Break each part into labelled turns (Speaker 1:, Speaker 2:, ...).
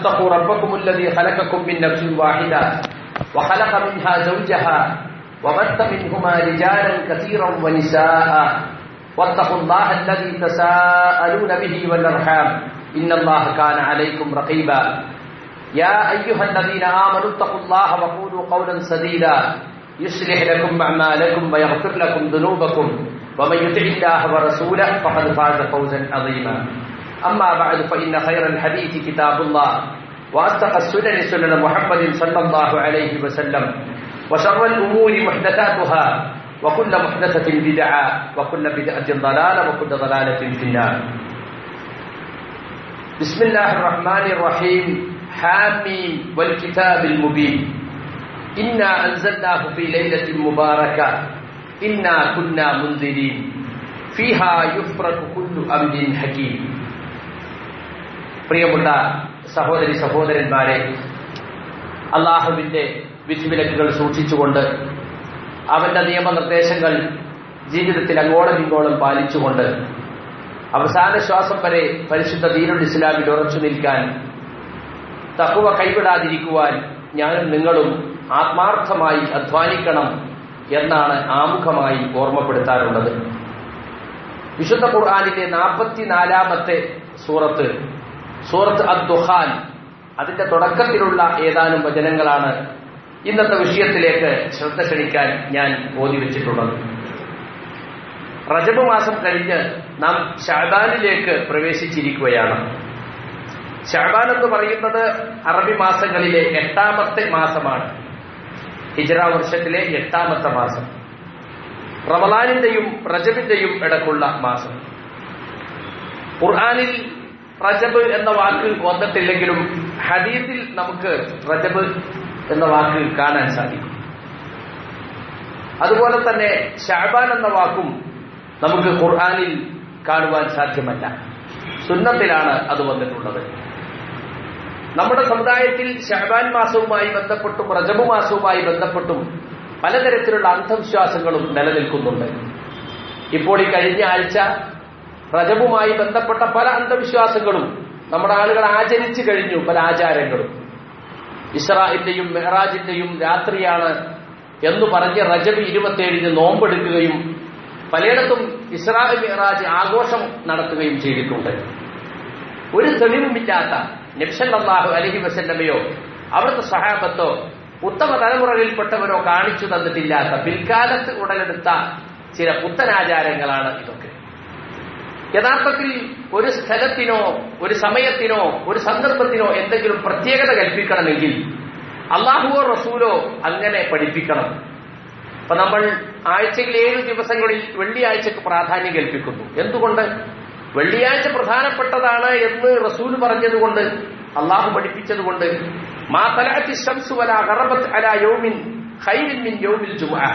Speaker 1: اتقوا ربكم الذي خلقكم من نفس واحدة وخلق منها زوجها وبث منهما رجالا كثيرا ونساء واتقوا الله الذي تساءلون به والأرحام إن الله كان عليكم رقيبا يا أيها الذين آمنوا اتقوا الله وقولوا قولا سديدا يصلح لكم أعمالكم ويغفر لكم ذنوبكم ومن يطع الله ورسوله فقد فاز فوزا عظيما أما بعد فإن خير الحديث كتاب الله وأصدق السنن سنن محمد صلى الله عليه وسلم وشر الأمور محدثاتها وكل محدثة بدعة وكل بدعة ضلالة وكل ضلالة في النار بسم الله الرحمن الرحيم حاميم والكتاب المبين إنا أنزلناه في ليلة مباركة إنا كنا منذرين فيها يفرق كل أمر حكيم പ്രിയമുള്ള സഹോദരി സഹോദരന്മാരെ അള്ളാഹുവിന്റെ വിധിവിലക്കുകൾ സൂക്ഷിച്ചുകൊണ്ട് അവന്റെ നിയമനിർദ്ദേശങ്ങൾ ജീവിതത്തിൽ അങ്ങോളം ഇങ്ങോളം പാലിച്ചുകൊണ്ട് അവസാന ശ്വാസം വരെ പരിശുദ്ധ ദീനുൽ ഇസ്ലാമിൽ ഉറച്ചു നിൽക്കാൻ തക്കുവ കൈവിടാതിരിക്കുവാൻ ഞാനും നിങ്ങളും ആത്മാർത്ഥമായി അധ്വാനിക്കണം എന്നാണ് ആമുഖമായി ഓർമ്മപ്പെടുത്താറുള്ളത് വിശുദ്ധ ഖുർആാനിലെ നാൽപ്പത്തിനാലാമത്തെ സൂറത്ത് സൂറത്ത് അദ്ദുഹാൻ അതിന്റെ തുടക്കത്തിലുള്ള ഏതാനും വചനങ്ങളാണ് ഇന്നത്തെ വിഷയത്തിലേക്ക് ശ്രദ്ധ ക്ഷണിക്കാൻ ഞാൻ ഓതി വെച്ചിട്ടുള്ളത് റജബ് മാസം കഴിഞ്ഞ് നാം ഷാബാനിലേക്ക് പ്രവേശിച്ചിരിക്കുകയാണ് ഷാബാൻ എന്ന് പറയുന്നത് അറബി മാസങ്ങളിലെ എട്ടാമത്തെ മാസമാണ് ഹിജറ വർഷത്തിലെ എട്ടാമത്തെ മാസം റമലാനിന്റെയും റജബിന്റെയും ഇടക്കുള്ള മാസം ഖുർആാനിൽ റജബ് എന്ന വാക്ക് വന്നിട്ടില്ലെങ്കിലും ഹദീസിൽ നമുക്ക് റജബ് എന്ന വാക്ക് കാണാൻ സാധിക്കും അതുപോലെ തന്നെ ഷാബാൻ എന്ന വാക്കും നമുക്ക് ഖുർആാനിൽ കാണുവാൻ സാധ്യമല്ല സുന്നത്തിലാണ് അത് വന്നിട്ടുള്ളത് നമ്മുടെ സമുദായത്തിൽ ഷഹബാൻ മാസവുമായി ബന്ധപ്പെട്ടും റജബ് മാസവുമായി ബന്ധപ്പെട്ടും പലതരത്തിലുള്ള അന്ധവിശ്വാസങ്ങളും നിലനിൽക്കുന്നുണ്ട് ഇപ്പോൾ ഈ കഴിഞ്ഞ ആഴ്ച റജബുമായി ബന്ധപ്പെട്ട പല അന്ധവിശ്വാസങ്ങളും നമ്മുടെ ആളുകൾ ആചരിച്ചു കഴിഞ്ഞു പല ആചാരങ്ങളും ഇസ്രായിന്റെയും മെഹറാജിന്റെയും രാത്രിയാണ് എന്ന് പറഞ്ഞ് റജബ് ഇരുപത്തിയേഴിന് നോമ്പെടുക്കുകയും പലയിടത്തും ഇസ്രാ മെഹറാജ് ആഘോഷം നടത്തുകയും ചെയ്തിട്ടുണ്ട് ഒരു തെളിവുമില്ലാത്ത നബ്സല്ലാഹു അലഹി വസല്ലമയോ അവിടുത്തെ സഹാബത്തോ ഉത്തമ തലമുറകളിൽപ്പെട്ടവരോ കാണിച്ചു തന്നിട്ടില്ലാത്ത പിൽക്കാലത്ത് ഉടലെടുത്ത ചില പുത്തനാചാരങ്ങളാണ് ഇതൊക്കെ യഥാർത്ഥത്തിൽ ഒരു സ്ഥലത്തിനോ ഒരു സമയത്തിനോ ഒരു സന്ദർഭത്തിനോ എന്തെങ്കിലും പ്രത്യേകത കൽപ്പിക്കണമെങ്കിൽ അള്ളാഹുവോ റസൂലോ അങ്ങനെ പഠിപ്പിക്കണം അപ്പൊ നമ്മൾ ആഴ്ചയിൽ ഏഴ് ദിവസങ്ങളിൽ വെള്ളിയാഴ്ചക്ക് പ്രാധാന്യം കൽപ്പിക്കുന്നു എന്തുകൊണ്ട് വെള്ളിയാഴ്ച പ്രധാനപ്പെട്ടതാണ് എന്ന് റസൂൽ പറഞ്ഞതുകൊണ്ട് അള്ളാഹു പഠിപ്പിച്ചതുകൊണ്ട് മാ തലഅത്തി ശംസു വലാ ഗറബത് അലാ യൗമിൻ ഖൈറിൻ മിൻ യൗമിൽ ജുമുഅ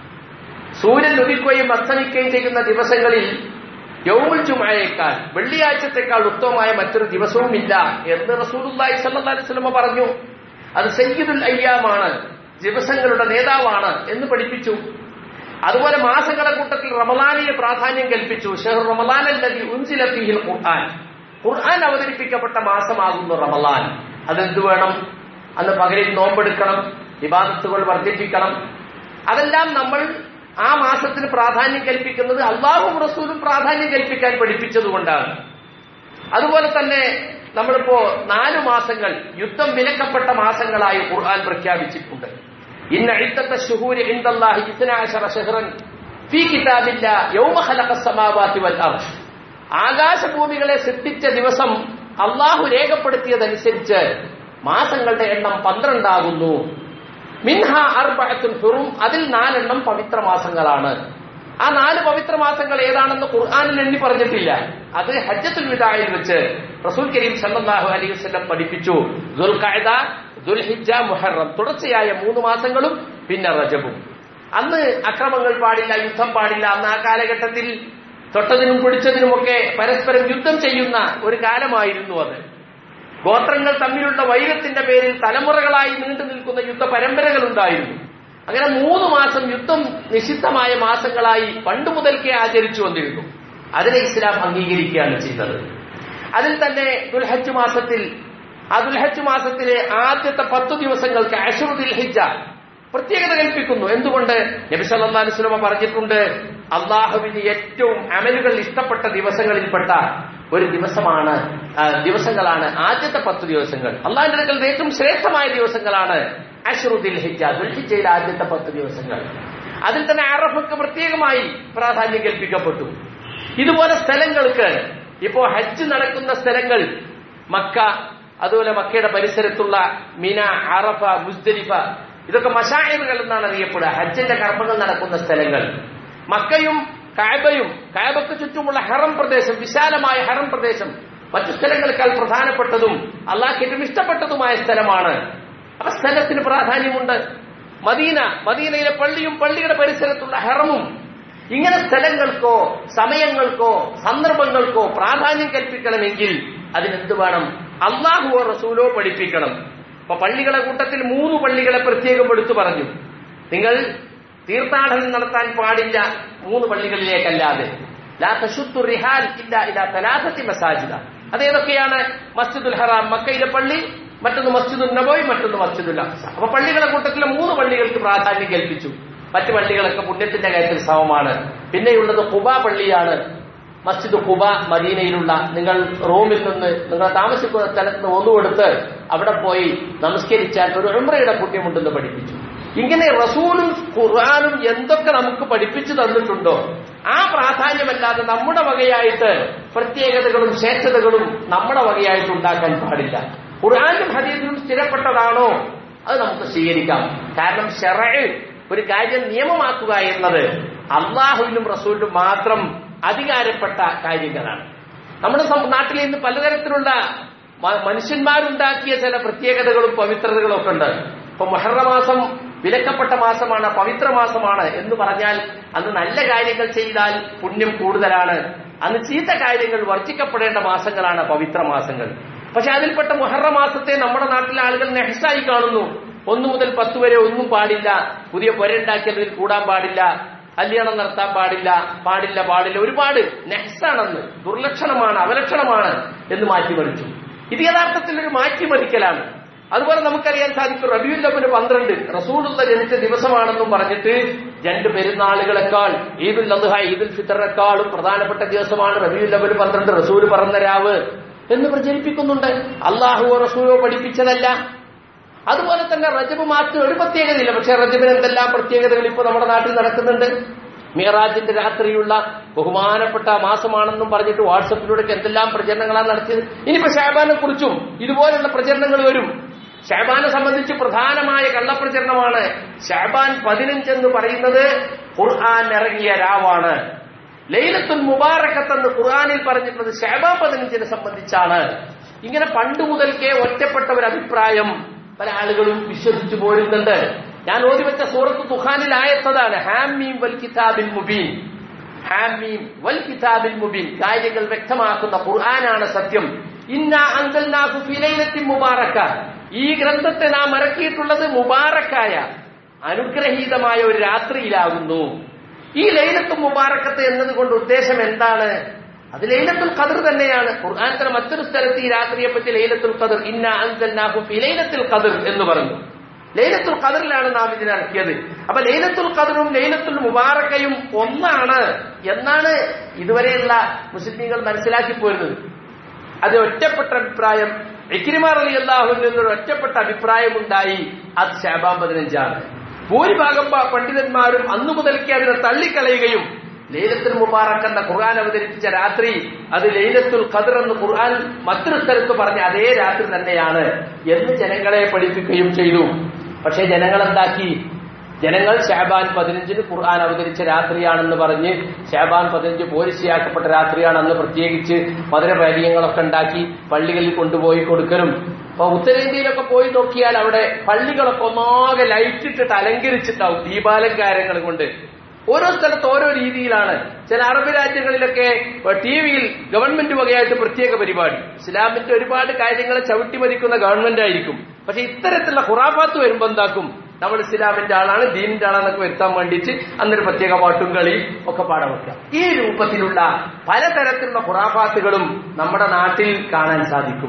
Speaker 1: സൂര്യൻ ഉദിക്കുകയും അസ്തമിക്കുകയും ചെയ്യുന്ന ദിവസങ്ങളിൽ യൗമുൽ ജുമുഅയേക്കാൾ വെള്ളിയാഴ്ചത്തെക്കാൾ ഉത്തമമായ മറ്റൊരു ദിവസവുമില്ല എന്ന് റസൂലുള്ളാഹി സ്വല്ലല്ലാഹി അലൈഹി വസല്ലം പറഞ്ഞു അത് സയ്യിദുൽ അയ്യാമാണ് ദിവസങ്ങളുടെ നേതാവാണ് എന്ന് പഠിപ്പിച്ചു അതുപോലെ മാസങ്ങളെ കൂട്ടത്തിൽ റമലാനിന് പ്രാധാന്യം കൽപ്പിച്ചു ഷെഹർ റമലാൻ അല്ലതി ഉൻസിലത്തിഹിൽ ഖുർആൻ ഖുർആൻ അവതരിപ്പിക്കപ്പെട്ട മാസമാകുന്നു റമലാൻ അതെന്ത് വേണം അന്ന് പകലിൽ നോമ്പെടുക്കണം വിവാദത്തുകൾ വർദ്ധിപ്പിക്കണം അതെല്ലാം നമ്മൾ ആ മാസത്തിന് പ്രാധാന്യം കൽപ്പിക്കുന്നത് അള്ളാഹും റസൂലും പ്രാധാന്യം കൽപ്പിക്കാൻ പഠിപ്പിച്ചതുകൊണ്ടാണ് അതുപോലെ തന്നെ നമ്മളിപ്പോ നാലു മാസങ്ങൾ യുദ്ധം വിലക്കപ്പെട്ട മാസങ്ങളായി ഖുർആൻ പ്രഖ്യാപിച്ചിട്ടുണ്ട് ഇന്ന ഇദ്ദത്തെ ഷുഹൂരി ഇൻദല്ലാഹി ഇസ്നാഅശറ ഷഹ്റൻ ഫീ കിതാബില്ല യൗമ ഖലഖസ് സമാവാതി വൽ അർഷ് ആകാശഭൂമികളെ സൃഷ്ടിച്ച ദിവസം അള്ളാഹു രേഖപ്പെടുത്തിയതനുസരിച്ച് മാസങ്ങളുടെ എണ്ണം പന്ത്രണ്ടാകുന്നു മിൻഹ അർബഅത്തുൻ ഹുറും അതിൽ നാലെണ്ണം പവിത്ര മാസങ്ങളാണ് ആ നാല് പവിത്ര മാസങ്ങൾ ഏതാണെന്ന് ഖുർആാനിൽ എണ്ണി പറഞ്ഞിട്ടില്ല അത് ഹജ്ജത്തുൽ വിദായിൽ വെച്ച് റസൂൽ കരീം സല്ലല്ലാഹു അലൈഹി വസല്ലം പഠിപ്പിച്ചു ദുൽഖഅദ ദുൽഹിജ്ജ മുഹറം തുടർച്ചയായ മൂന്ന് മാസങ്ങളും പിന്നെ റജബും അന്ന് അക്രമങ്ങൾ പാടില്ല യുദ്ധം പാടില്ല അന്ന് ആ കാലഘട്ടത്തിൽ തൊട്ടതിനും പിടിച്ചതിനുമൊക്കെ പരസ്പരം യുദ്ധം ചെയ്യുന്ന ഒരു കാലമായിരുന്നു അത് ഗോത്രങ്ങൾ തമ്മിലുള്ള വൈരത്തിന്റെ പേരിൽ തലമുറകളായി നീണ്ടു നിൽക്കുന്ന യുദ്ധ പരമ്പരകൾ ഉണ്ടായിരുന്നു അങ്ങനെ മൂന്ന് മാസം യുദ്ധം നിഷിദ്ധമായ മാസങ്ങളായി പണ്ട് മുതൽക്കേ ആചരിച്ചു വന്നിരുന്നു അതിനെ ഇസ്ലാം അംഗീകരിക്കുകയാണ് ചെയ്തത് അതിൽ തന്നെ ദുൽഹജ്ജ് മാസത്തിൽ ആ ദുൽഹജ്ജ് മാസത്തിലെ ആദ്യത്തെ പത്തു ദിവസങ്ങൾക്ക് അഷുറുദിൽ ഹിജ പ്രത്യേകത കൽപ്പിക്കുന്നു എന്തുകൊണ്ട് നബി സല്ലല്ലാഹു അലൈഹി വസല്ലം പറഞ്ഞിട്ടുണ്ട് അള്ളാഹുവിന് ഏറ്റവും അമലുകൾ ഇഷ്ടപ്പെട്ട ദിവസങ്ങളിൽപ്പെട്ട ഒരു ദിവസമാണ് ആ, ദിവസങ്ങളാണ് ആദ്യത്തെ പത്ത് ദിവസങ്ങൾ അള്ളാഹിന്റെ അടുക്കൽ ഏറ്റവും ശ്രേഷ്ഠമായ ദിവസങ്ങളാണ് അഷറുദിൽ ഹിജ ദുൽഹിജയിലെ ആദ്യത്തെ പത്ത് ദിവസങ്ങൾ അതിൽ തന്നെ അറഫക്ക് പ്രത്യേകമായി പ്രാധാന്യം കൽപ്പിക്കപ്പെട്ടു ഇതുപോലെ സ്ഥലങ്ങൾക്ക് ഇപ്പോ ഹജ്ജ് നടക്കുന്ന സ്ഥലങ്ങൾ മക്ക അതുപോലെ മക്കയുടെ പരിസരത്തുള്ള മിന അറഫ മുസ്ദലിഫ ഇതൊക്കെ മഷായറുകൾ എന്നാണ് അറിയപ്പെടുക ഹജ്ജിന്റെ കർമ്മങ്ങൾ നടക്കുന്ന സ്ഥലങ്ങൾ മക്കയും കായബയും കായബക്ക് ചുറ്റുമുള്ള ഹറം പ്രദേശം വിശാലമായ ഹറം പ്രദേശം മറ്റു സ്ഥലങ്ങളെക്കാൾ പ്രധാനപ്പെട്ടതും അള്ളാഹ് ഏറ്റവും ഇഷ്ടപ്പെട്ടതുമായ സ്ഥലമാണ് ആ സ്ഥലത്തിന് പ്രാധാന്യമുണ്ട് മദീന മദീനയിലെ പള്ളിയും പള്ളിയുടെ പരിസരത്തുള്ള ഹറമും ഇങ്ങനെ സ്ഥലങ്ങൾക്കോ സമയങ്ങൾക്കോ സന്ദർഭങ്ങൾക്കോ പ്രാധാന്യം കൽപ്പിക്കണമെങ്കിൽ അതിനെന്ത് വേണം അള്ളാഹുവോ റസൂലോ പഠിപ്പിക്കണം അപ്പൊ പള്ളികളെ കൂട്ടത്തിൽ മൂന്ന് പള്ളികളെ പ്രത്യേകം എടുത്തു പറഞ്ഞു നിങ്ങൾ തീർത്ഥാടനം നടത്താൻ പാടില്ല മൂന്ന് പള്ളികളിലേക്കല്ലാതെ ലാ തശുദ്ദു റിഹാൽ ഇല്ല ഇല്ല തലാസത്തി മസാജിദ അതേതൊക്കെയാണ് മസ്ജിദുൽ ഹറാം മക്കയിലെ പള്ളി മറ്റൊന്ന് മസ്ജിദുൽ നബോയ് മറ്റൊന്ന് മസ്ജിദുൽ അക്സ അപ്പൊ പള്ളികളെ കൂട്ടത്തിലെ മൂന്ന് പള്ളികൾക്ക് പ്രാധാന്യം കൽപ്പിച്ചു മറ്റു പള്ളികളൊക്കെ പുണ്യത്തിന്റെ കാര്യത്തിൽ സമമാണ് പിന്നെയുള്ളത് കുബ പള്ളിയാണ് മസ്ജിദ് കുബ മദീനയിലുള്ള നിങ്ങൾ റോമിൽ നിന്ന് നിങ്ങൾ താമസിക്കുന്ന സ്ഥലത്ത് നിന്ന് ഒന്നുകൊടുത്ത് അവിടെ പോയി നമസ്കരിച്ചാൽ ഒരു ഉംറയുടെ പുണ്യമുണ്ടെന്ന് പഠിപ്പിച്ചു ഇങ്ങനെ റസൂലും ഖുർആാനും എന്തൊക്കെ നമുക്ക് പഠിപ്പിച്ചു തന്നിട്ടുണ്ടോ ആ പ്രാധാന്യമല്ലാതെ നമ്മുടെ വകയായിട്ട് പ്രത്യേകതകളും ശ്രേഷ്ഠതകളും നമ്മുടെ വകയായിട്ട് ഉണ്ടാക്കാൻ പാടില്ല ഖുർആാനും ഹദീസിലും സ്ഥിരപ്പെട്ടതാണോ അത് നമുക്ക് സ്വീകരിക്കാം കാരണം ഷെറ ഒരു കാര്യം നിയമമാക്കുക എന്നത് അള്ളാഹുവിനും റസൂലിനും മാത്രം അധികാരപ്പെട്ട കാര്യങ്ങളാണ് നമ്മുടെ സം- നാട്ടിൽ ഇന്ന് പലതരത്തിലുള്ള മ- മനുഷ്യന്മാരുണ്ടാക്കിയ ചില പ്രത്യേകതകളും പവിത്രതകളും ഒക്കെ ഉണ്ട് ഇപ്പൊ മൊഹറ മാസം വിലക്കപ്പെട്ട മാസമാണ് പവിത്ര മാസമാണ് എന്ന് പറഞ്ഞാൽ അന്ന് നല്ല കാര്യങ്ങൾ ചെയ്താൽ പുണ്യം കൂടുതലാണ് അന്ന് ചീത്ത കാര്യങ്ങൾ വർജിക്കപ്പെടേണ്ട മാസങ്ങളാണ് പവിത്ര മാസങ്ങൾ പക്ഷെ അതിൽപ്പെട്ട മുഹറ മാസത്തെ നമ്മുടെ നാട്ടിലെ ആളുകൾ നെഹസായി കാണുന്നു ഒന്നു മുതൽ പത്ത് വരെ ഒന്നും പാടില്ല പുതിയ പുരണ്ടാക്കിയതിൽ കൂടാൻ പാടില്ല കല്യാണം നടത്താൻ പാടില്ല പാടില്ല പാടില്ല ഒരുപാട് നെഹ്സാണെന്ന് ദുർലക്ഷണമാണ് അവലക്ഷണമാണ് എന്ന് മാറ്റിമറിച്ചു ഇത് യഥാർത്ഥത്തിൽ ഒരു മാറ്റിമറിക്കലാണ് അതുപോലെ നമുക്കറിയാൻ സാധിക്കും റബിയുൽ ലബിന് പന്ത്രണ്ട് റസൂലുള്ള ജനിച്ച ദിവസമാണെന്നും പറഞ്ഞിട്ട് രണ്ട് പെരുന്നാളുകളെക്കാൾ ഈദുൽ അദ്ഹ ഈദുൽ ഫിത്തറിനേക്കാളും പ്രധാനപ്പെട്ട ദിവസമാണ് റബിയുൽ ലബിന് പന്ത്രണ്ട് റസൂല് പറന്ന രാവ് എന്ന് പ്രചരിപ്പിക്കുന്നുണ്ട് അള്ളാഹുവോ റസൂലോ പഠിപ്പിച്ചതല്ല അതുപോലെ തന്നെ റജബ് മാസത്തിന് ഒരു പ്രത്യേകതയില്ല പക്ഷെ റജബിന് എന്തെല്ലാം പ്രത്യേകതകൾ ഇപ്പൊ നമ്മുടെ നാട്ടിൽ നടക്കുന്നുണ്ട് മിറാജിന്റെ രാത്രിയുള്ള ബഹുമാനപ്പെട്ട മാസമാണെന്നും പറഞ്ഞിട്ട് വാട്സപ്പിലൂടെ എന്തെല്ലാം പ്രചരണങ്ങളാണ് നടത്തിയത് ഇനിയിപ്പോ ഷാബാനെ കുറിച്ചും ഇതുപോലുള്ള പ്രചരണങ്ങൾ വരും ഷാബാനെ സംബന്ധിച്ച് പ്രധാനമായ കള്ളപ്രചരണമാണ് ഷാബാൻ പതിനഞ്ച് എന്ന് പറയുന്നത് ഖുർആൻ ഇറങ്ങിയ രാവാണ് ലൈലത്തുൽ മുബാറക്കത്ത് എന്ന് ഖുർആനിൽ പറഞ്ഞിട്ടുള്ളത് ഷാബാൻ പതിനഞ്ചിനെ സംബന്ധിച്ചാണ് ഇങ്ങനെ പണ്ട് മുതൽക്കേ ഒറ്റപ്പെട്ട ഒരു അഭിപ്രായം പല ആളുകളും വിശ്വസിച്ചു പോരുന്നുണ്ട് ഞാൻ ഓതി വെച്ച സൂറത്ത് തുഹാനിൽ ആയത്തതാണ് ഹാമീം വൽ കിതാബിൽ മുബീൻ ഹാമീം വൽ കിതാബിൽ മുബീൻ കാര്യങ്ങൾ വ്യക്തമാക്കുന്ന ഖുർആനാണ് സത്യം ഇന്ന അങ്കൽനാഹു ഫി ലൈലത്തിൻ മുബാറക്ക ഈ ഗ്രന്ഥത്തെ നാം ഇറക്കിയിട്ടുള്ളത് മുബാറക്കായ അനുഗ്രഹീതമായ ഒരു രാത്രിയിലാകുന്നു ഈ ലൈലത്തും മുബാറക്കത്ത് എന്നതുകൊണ്ട് ഉദ്ദേശം എന്താണ് അത് ലൈലത്തുൽ ഖദർ തന്നെയാണ് ഖുർആാനത്തിലെ മറ്റൊരു സ്ഥലത്ത് ഈ രാത്രിയെ പറ്റി ലൈലത്തുൽ ഖദർ ഇന്ന അൻസൽനാഹു ഫി ലൈലത്തുൽ ഖദർ എന്ന് പറഞ്ഞു ലൈലത്തുൽ ഖദറിലാണ് നാം ഇതിനിറക്കിയത് അപ്പൊ ലൈലത്തുൽ ഖദറും ലൈലത്തുൽ മുബാറക്കയും ഒന്നാണ് എന്നാണ് ഇതുവരെയുള്ള മുസ്ലിമീങ്ങൾ മനസ്സിലാക്കി പോരുന്നത് അത് ഒറ്റപ്പെട്ട അഭിപ്രായം ഇക്രിമാർ അലി അള്ളാഹുവിൽ നിന്നൊരു ഒറ്റപ്പെട്ട അഭിപ്രായമുണ്ടായി അത് ഷാബാൻ പതിനഞ്ചാണ് ഭൂരിഭാഗം പ- പണ്ഡിതന്മാരും അന്നു മുതൽക്കേ അതിനെ തള്ളിക്കളയുകയും ലൈലത്തുൽ മുബാറക്ക് എന്ന ഖുർആൻ അവതരിപ്പിച്ച രാത്രി അത് ലൈലത്തുൽ ഖദർ എന്ന് ഖുർആൻ മറ്റൊരു സ്ഥലത്ത് പറഞ്ഞ അതേ രാത്രി തന്നെയാണ് എന്ന് ജനങ്ങളെ പഠിപ്പിക്കുകയും ചെയ്തു പക്ഷേ ജനങ്ങൾ എന്താക്കി ജനങ്ങൾ ഷാബാൻ പതിനഞ്ചിന് ഖുർആൻ അവതരിച്ച രാത്രിയാണെന്ന് പറഞ്ഞ് ഷാബാൻ പതിനഞ്ച് പോലീസിയാക്കപ്പെട്ട രാത്രിയാണ് അന്ന് പ്രത്യേകിച്ച് മധുരപാരീയങ്ങളൊക്കെ ഉണ്ടാക്കി പള്ളികളിൽ കൊണ്ടുപോയി കൊടുക്കലും അപ്പൊ ഉത്തരേന്ത്യയിലൊക്കെ പോയി നോക്കിയാൽ അവിടെ പള്ളികളൊക്കെ ഒന്നാകെ ലൈറ്റിട്ടിട്ട് അലങ്കരിച്ചിട്ടാവും ദീപാലങ്കാരങ്ങൾ കൊണ്ട് ഓരോ സ്ഥലത്ത് ഓരോ രീതിയിലാണ് ചില അറബ് രാജ്യങ്ങളിലൊക്കെ ടി വിയിൽ ഗവൺമെന്റ് വകയായിട്ട് പ്രത്യേക പരിപാടി ഇസ്ലാമിന്റെ ഒരുപാട് കാര്യങ്ങളെ ചവിട്ടിമരിക്കുന്ന ഗവൺമെന്റ് ആയിരിക്കും പക്ഷെ ഇത്തരത്തിലുള്ള ഖുറാഫാത്ത് വരുമ്പോ എന്താക്കും നമ്മൾ ഇസ്ലാമിന്റെ ആളാണ് ദീനിന്റെ ആളാണെന്നൊക്കെ വരുത്താൻ വേണ്ടിയിട്ട് അന്നൊരു പ്രത്യേക പാട്ടും കളി ഒക്കെ പാടാൻ വെക്കാം ഈ രൂപത്തിലുള്ള പലതരത്തിലുള്ള ഖുറാഫാത്തുകളും നമ്മുടെ നാട്ടിൽ കാണാൻ സാധിക്കും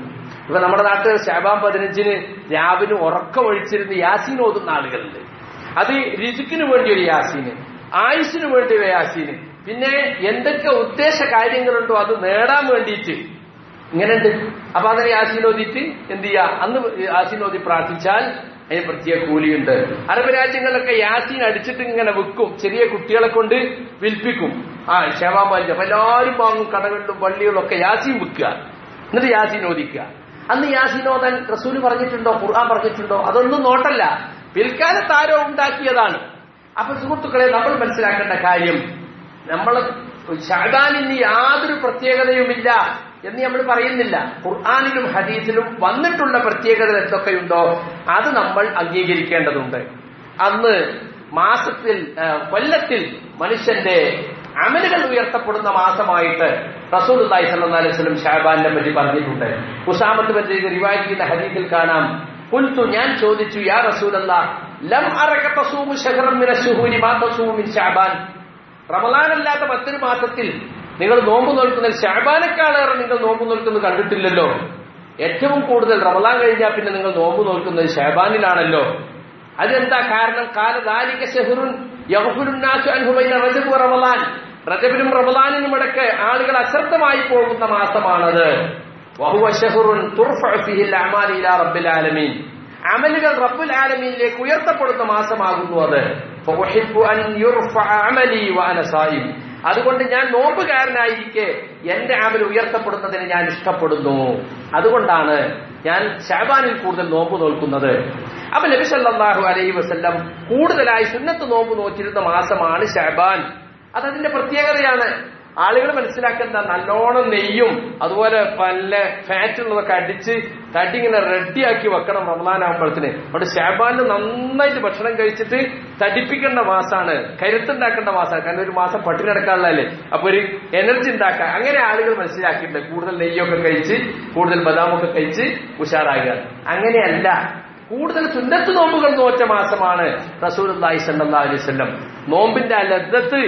Speaker 1: ഇപ്പൊ നമ്മുടെ നാട്ടിൽ ഷാബാൻ പതിനഞ്ചിന് രാവിലെ ഉറക്കമൊഴിച്ചിരുന്ന് യാസീൻ ഓതുന്ന ആളുകളുണ്ട് അത് രുചിക്കിന് വേണ്ടി ഒരു യാസീന് ആയുസിന് വേണ്ടി ഒരു യാസീന് പിന്നെ എന്തൊക്കെ ഉദ്ദേശ കാര്യങ്ങളുണ്ടോ അത് നേടാൻ വേണ്ടിയിട്ട് ഇങ്ങനെയുണ്ട് അപ്പൊ അതിന് യാസീൻ ഓതിയിട്ട് എന്ത് ചെയ്യാ അന്ന് യാസീൻ ഓതി പ്രാർത്ഥിച്ചാൽ അതിന് പ്രത്യേക കൂലിയുണ്ട് അറബ് രാജ്യങ്ങളിലൊക്കെ യാസീൻ അടിച്ചിട്ട് ഇങ്ങനെ വിൽക്കും ചെറിയ കുട്ടികളെ കൊണ്ട് വിൽപ്പിക്കും ആ ക്ഷേമാപാലിച്ച് അപ്പൊ എല്ലാവരും വാങ്ങും കടകളിലും പള്ളികളിലും ഒക്കെ യാസീൻ വിൽക്കുക എന്നിട്ട് യാസീൻ ഓദിക്കുക അന്ന് യാസീൻ ഓതാൻ റസൂല് പറഞ്ഞിട്ടുണ്ടോ ഖുർആൻ പറഞ്ഞിട്ടുണ്ടോ അതൊന്നും നോട്ടല്ല പിൽക്കാലത്ത് ആരോ ഉണ്ടാക്കിയതാണ് അപ്പൊ സുഹൃത്തുക്കളെ നമ്മൾ മനസ്സിലാക്കേണ്ട കാര്യം നമ്മൾ ഷാദാനിന് യാതൊരു പ്രത്യേകതയുമില്ല എന്ന് നമ്മൾ പറയുന്നില്ല ഖുർആാനിലും ഹദീസിലും വന്നിട്ടുള്ള പ്രത്യേകത എന്തൊക്കെയുണ്ടോ അത് നമ്മൾ അംഗീകരിക്കേണ്ടതുണ്ട് അന്ന് മാസത്തിൽ ആ, കൊല്ലത്തിൽ മനുഷ്യന്റെ അമലുകൾ ഉയർത്തപ്പെടുന്ന മാസമായിട്ട് റസൂൽ അലൈഹി അലൈഹി വസല്ലം ഷാബാനെ പറ്റി പറഞ്ഞിട്ടുണ്ട് ഉസാമത്ത് പറ്റി റിവായ് ചെയ്യുന്ന ഹദീസിൽ കാണാം കുൽത്തു ഞാൻ ചോദിച്ചു യാ റസൂലല്ല ലം അറക തസൂമു ശഹറൻ മിന ശുഹൂരി മാ തസൂമു മിൻ ഷഅബാൻ റമളാനല്ലാത്ത മറ്റൊരു മാസത്തിൽ നിങ്ങൾ നോമ്പ് നോൽക്കുന്ന ഷാബാനേക്കാളേറെ നിങ്ങൾ നോമ്പ് നോൽക്കുന്നത് കണ്ടിട്ടില്ലല്ലോ ഏറ്റവും കൂടുതൽ റമളാൻ കഴിഞ്ഞാൽ പിന്നെ നിങ്ങൾ നോമ്പ് നോൽക്കുന്നത് ഷാബാനിലാണല്ലോ അതെന്താ കാരണം കാലദാലിക ഷഹറുൻ യഗ്ഫുറുന്നാസു അൻഹു ബൈന റജബ് വ റമളാൻ റജബിനും റമളാനിനും ഇടയ്ക്ക് ആളുകൾ അശ്രദ്ധമായി പോകുന്ന മാസമാണത് വഹുവ ഷഹറുൻ തുർഫഉ ഫീഹിൽ അഅമാലു ഇലാ റബ്ബിൽ ആലമീൻ അമലുകൾ റബ്ബുൽ ആലമീനിലേക്ക് ഉയർത്തപ്പെടുന്ന മാസമാകുന്നു അത് ഫഉഹിബ്ബു അൻ യുർഫഅ അമലി വഅന സായിം അതുകൊണ്ട് ഞാൻ നോമ്പുകാരനായിരിക്കെ എന്റെ അമൽ ഉയർത്തപ്പെടുന്നതിന് ഞാൻ ഇഷ്ടപ്പെടുന്നു അതുകൊണ്ടാണ് ഞാൻ ഷാബാനിൽ കൂടുതൽ നോമ്പ് നോൽക്കുന്നത് അപ്പൊ നബി സല്ലല്ലാഹു അലൈഹി വസല്ലം കൂടുതലായി സുന്നത്ത് നോമ്പ് നോറ്റിരുന്ന മാസമാണ് ഷാബാൻ അതതിന്റെ പ്രത്യേകതയാണ് ആളുകൾ മനസ്സിലാക്കേണ്ട നല്ലോണം നെയ്യും അതുപോലെ പല ഫാറ്റ് ഉള്ളതൊക്കെ അടിച്ച് തടി ഇങ്ങനെ റെഡിയാക്കി വെക്കണം റമദാൻ ആകുമ്പോഴത്തിന് അവിടെ ഷാബാനിൽ നന്നായിട്ട് ഭക്ഷണം കഴിച്ചിട്ട് തടിപ്പിക്കേണ്ട മാസമാണ് കരുത്തുണ്ടാക്കേണ്ട മാസമാണ് കാരണം ഒരു മാസം പട്ടിണി നടക്കാനുള്ളതല്ലേ അപ്പൊ ഒരു എനർജി ഉണ്ടാക്കാൻ അങ്ങനെ ആളുകൾ മനസ്സിലാക്കിയിട്ടുണ്ട് കൂടുതൽ നെയ്യൊക്കെ കഴിച്ച് കൂടുതൽ ബദാമൊക്കെ കഴിച്ച് ഉഷാറാകുക അങ്ങനെയല്ല കൂടുതൽ സുന്നത്ത് നോമ്പുകൾ നോറ്റ മാസമാണ് റസൂൽ അള്ളാഹി സല്ലാ അലൈഹി വസല്ലം നോമ്പിന്റെ ആ ലദ്ദത്ത്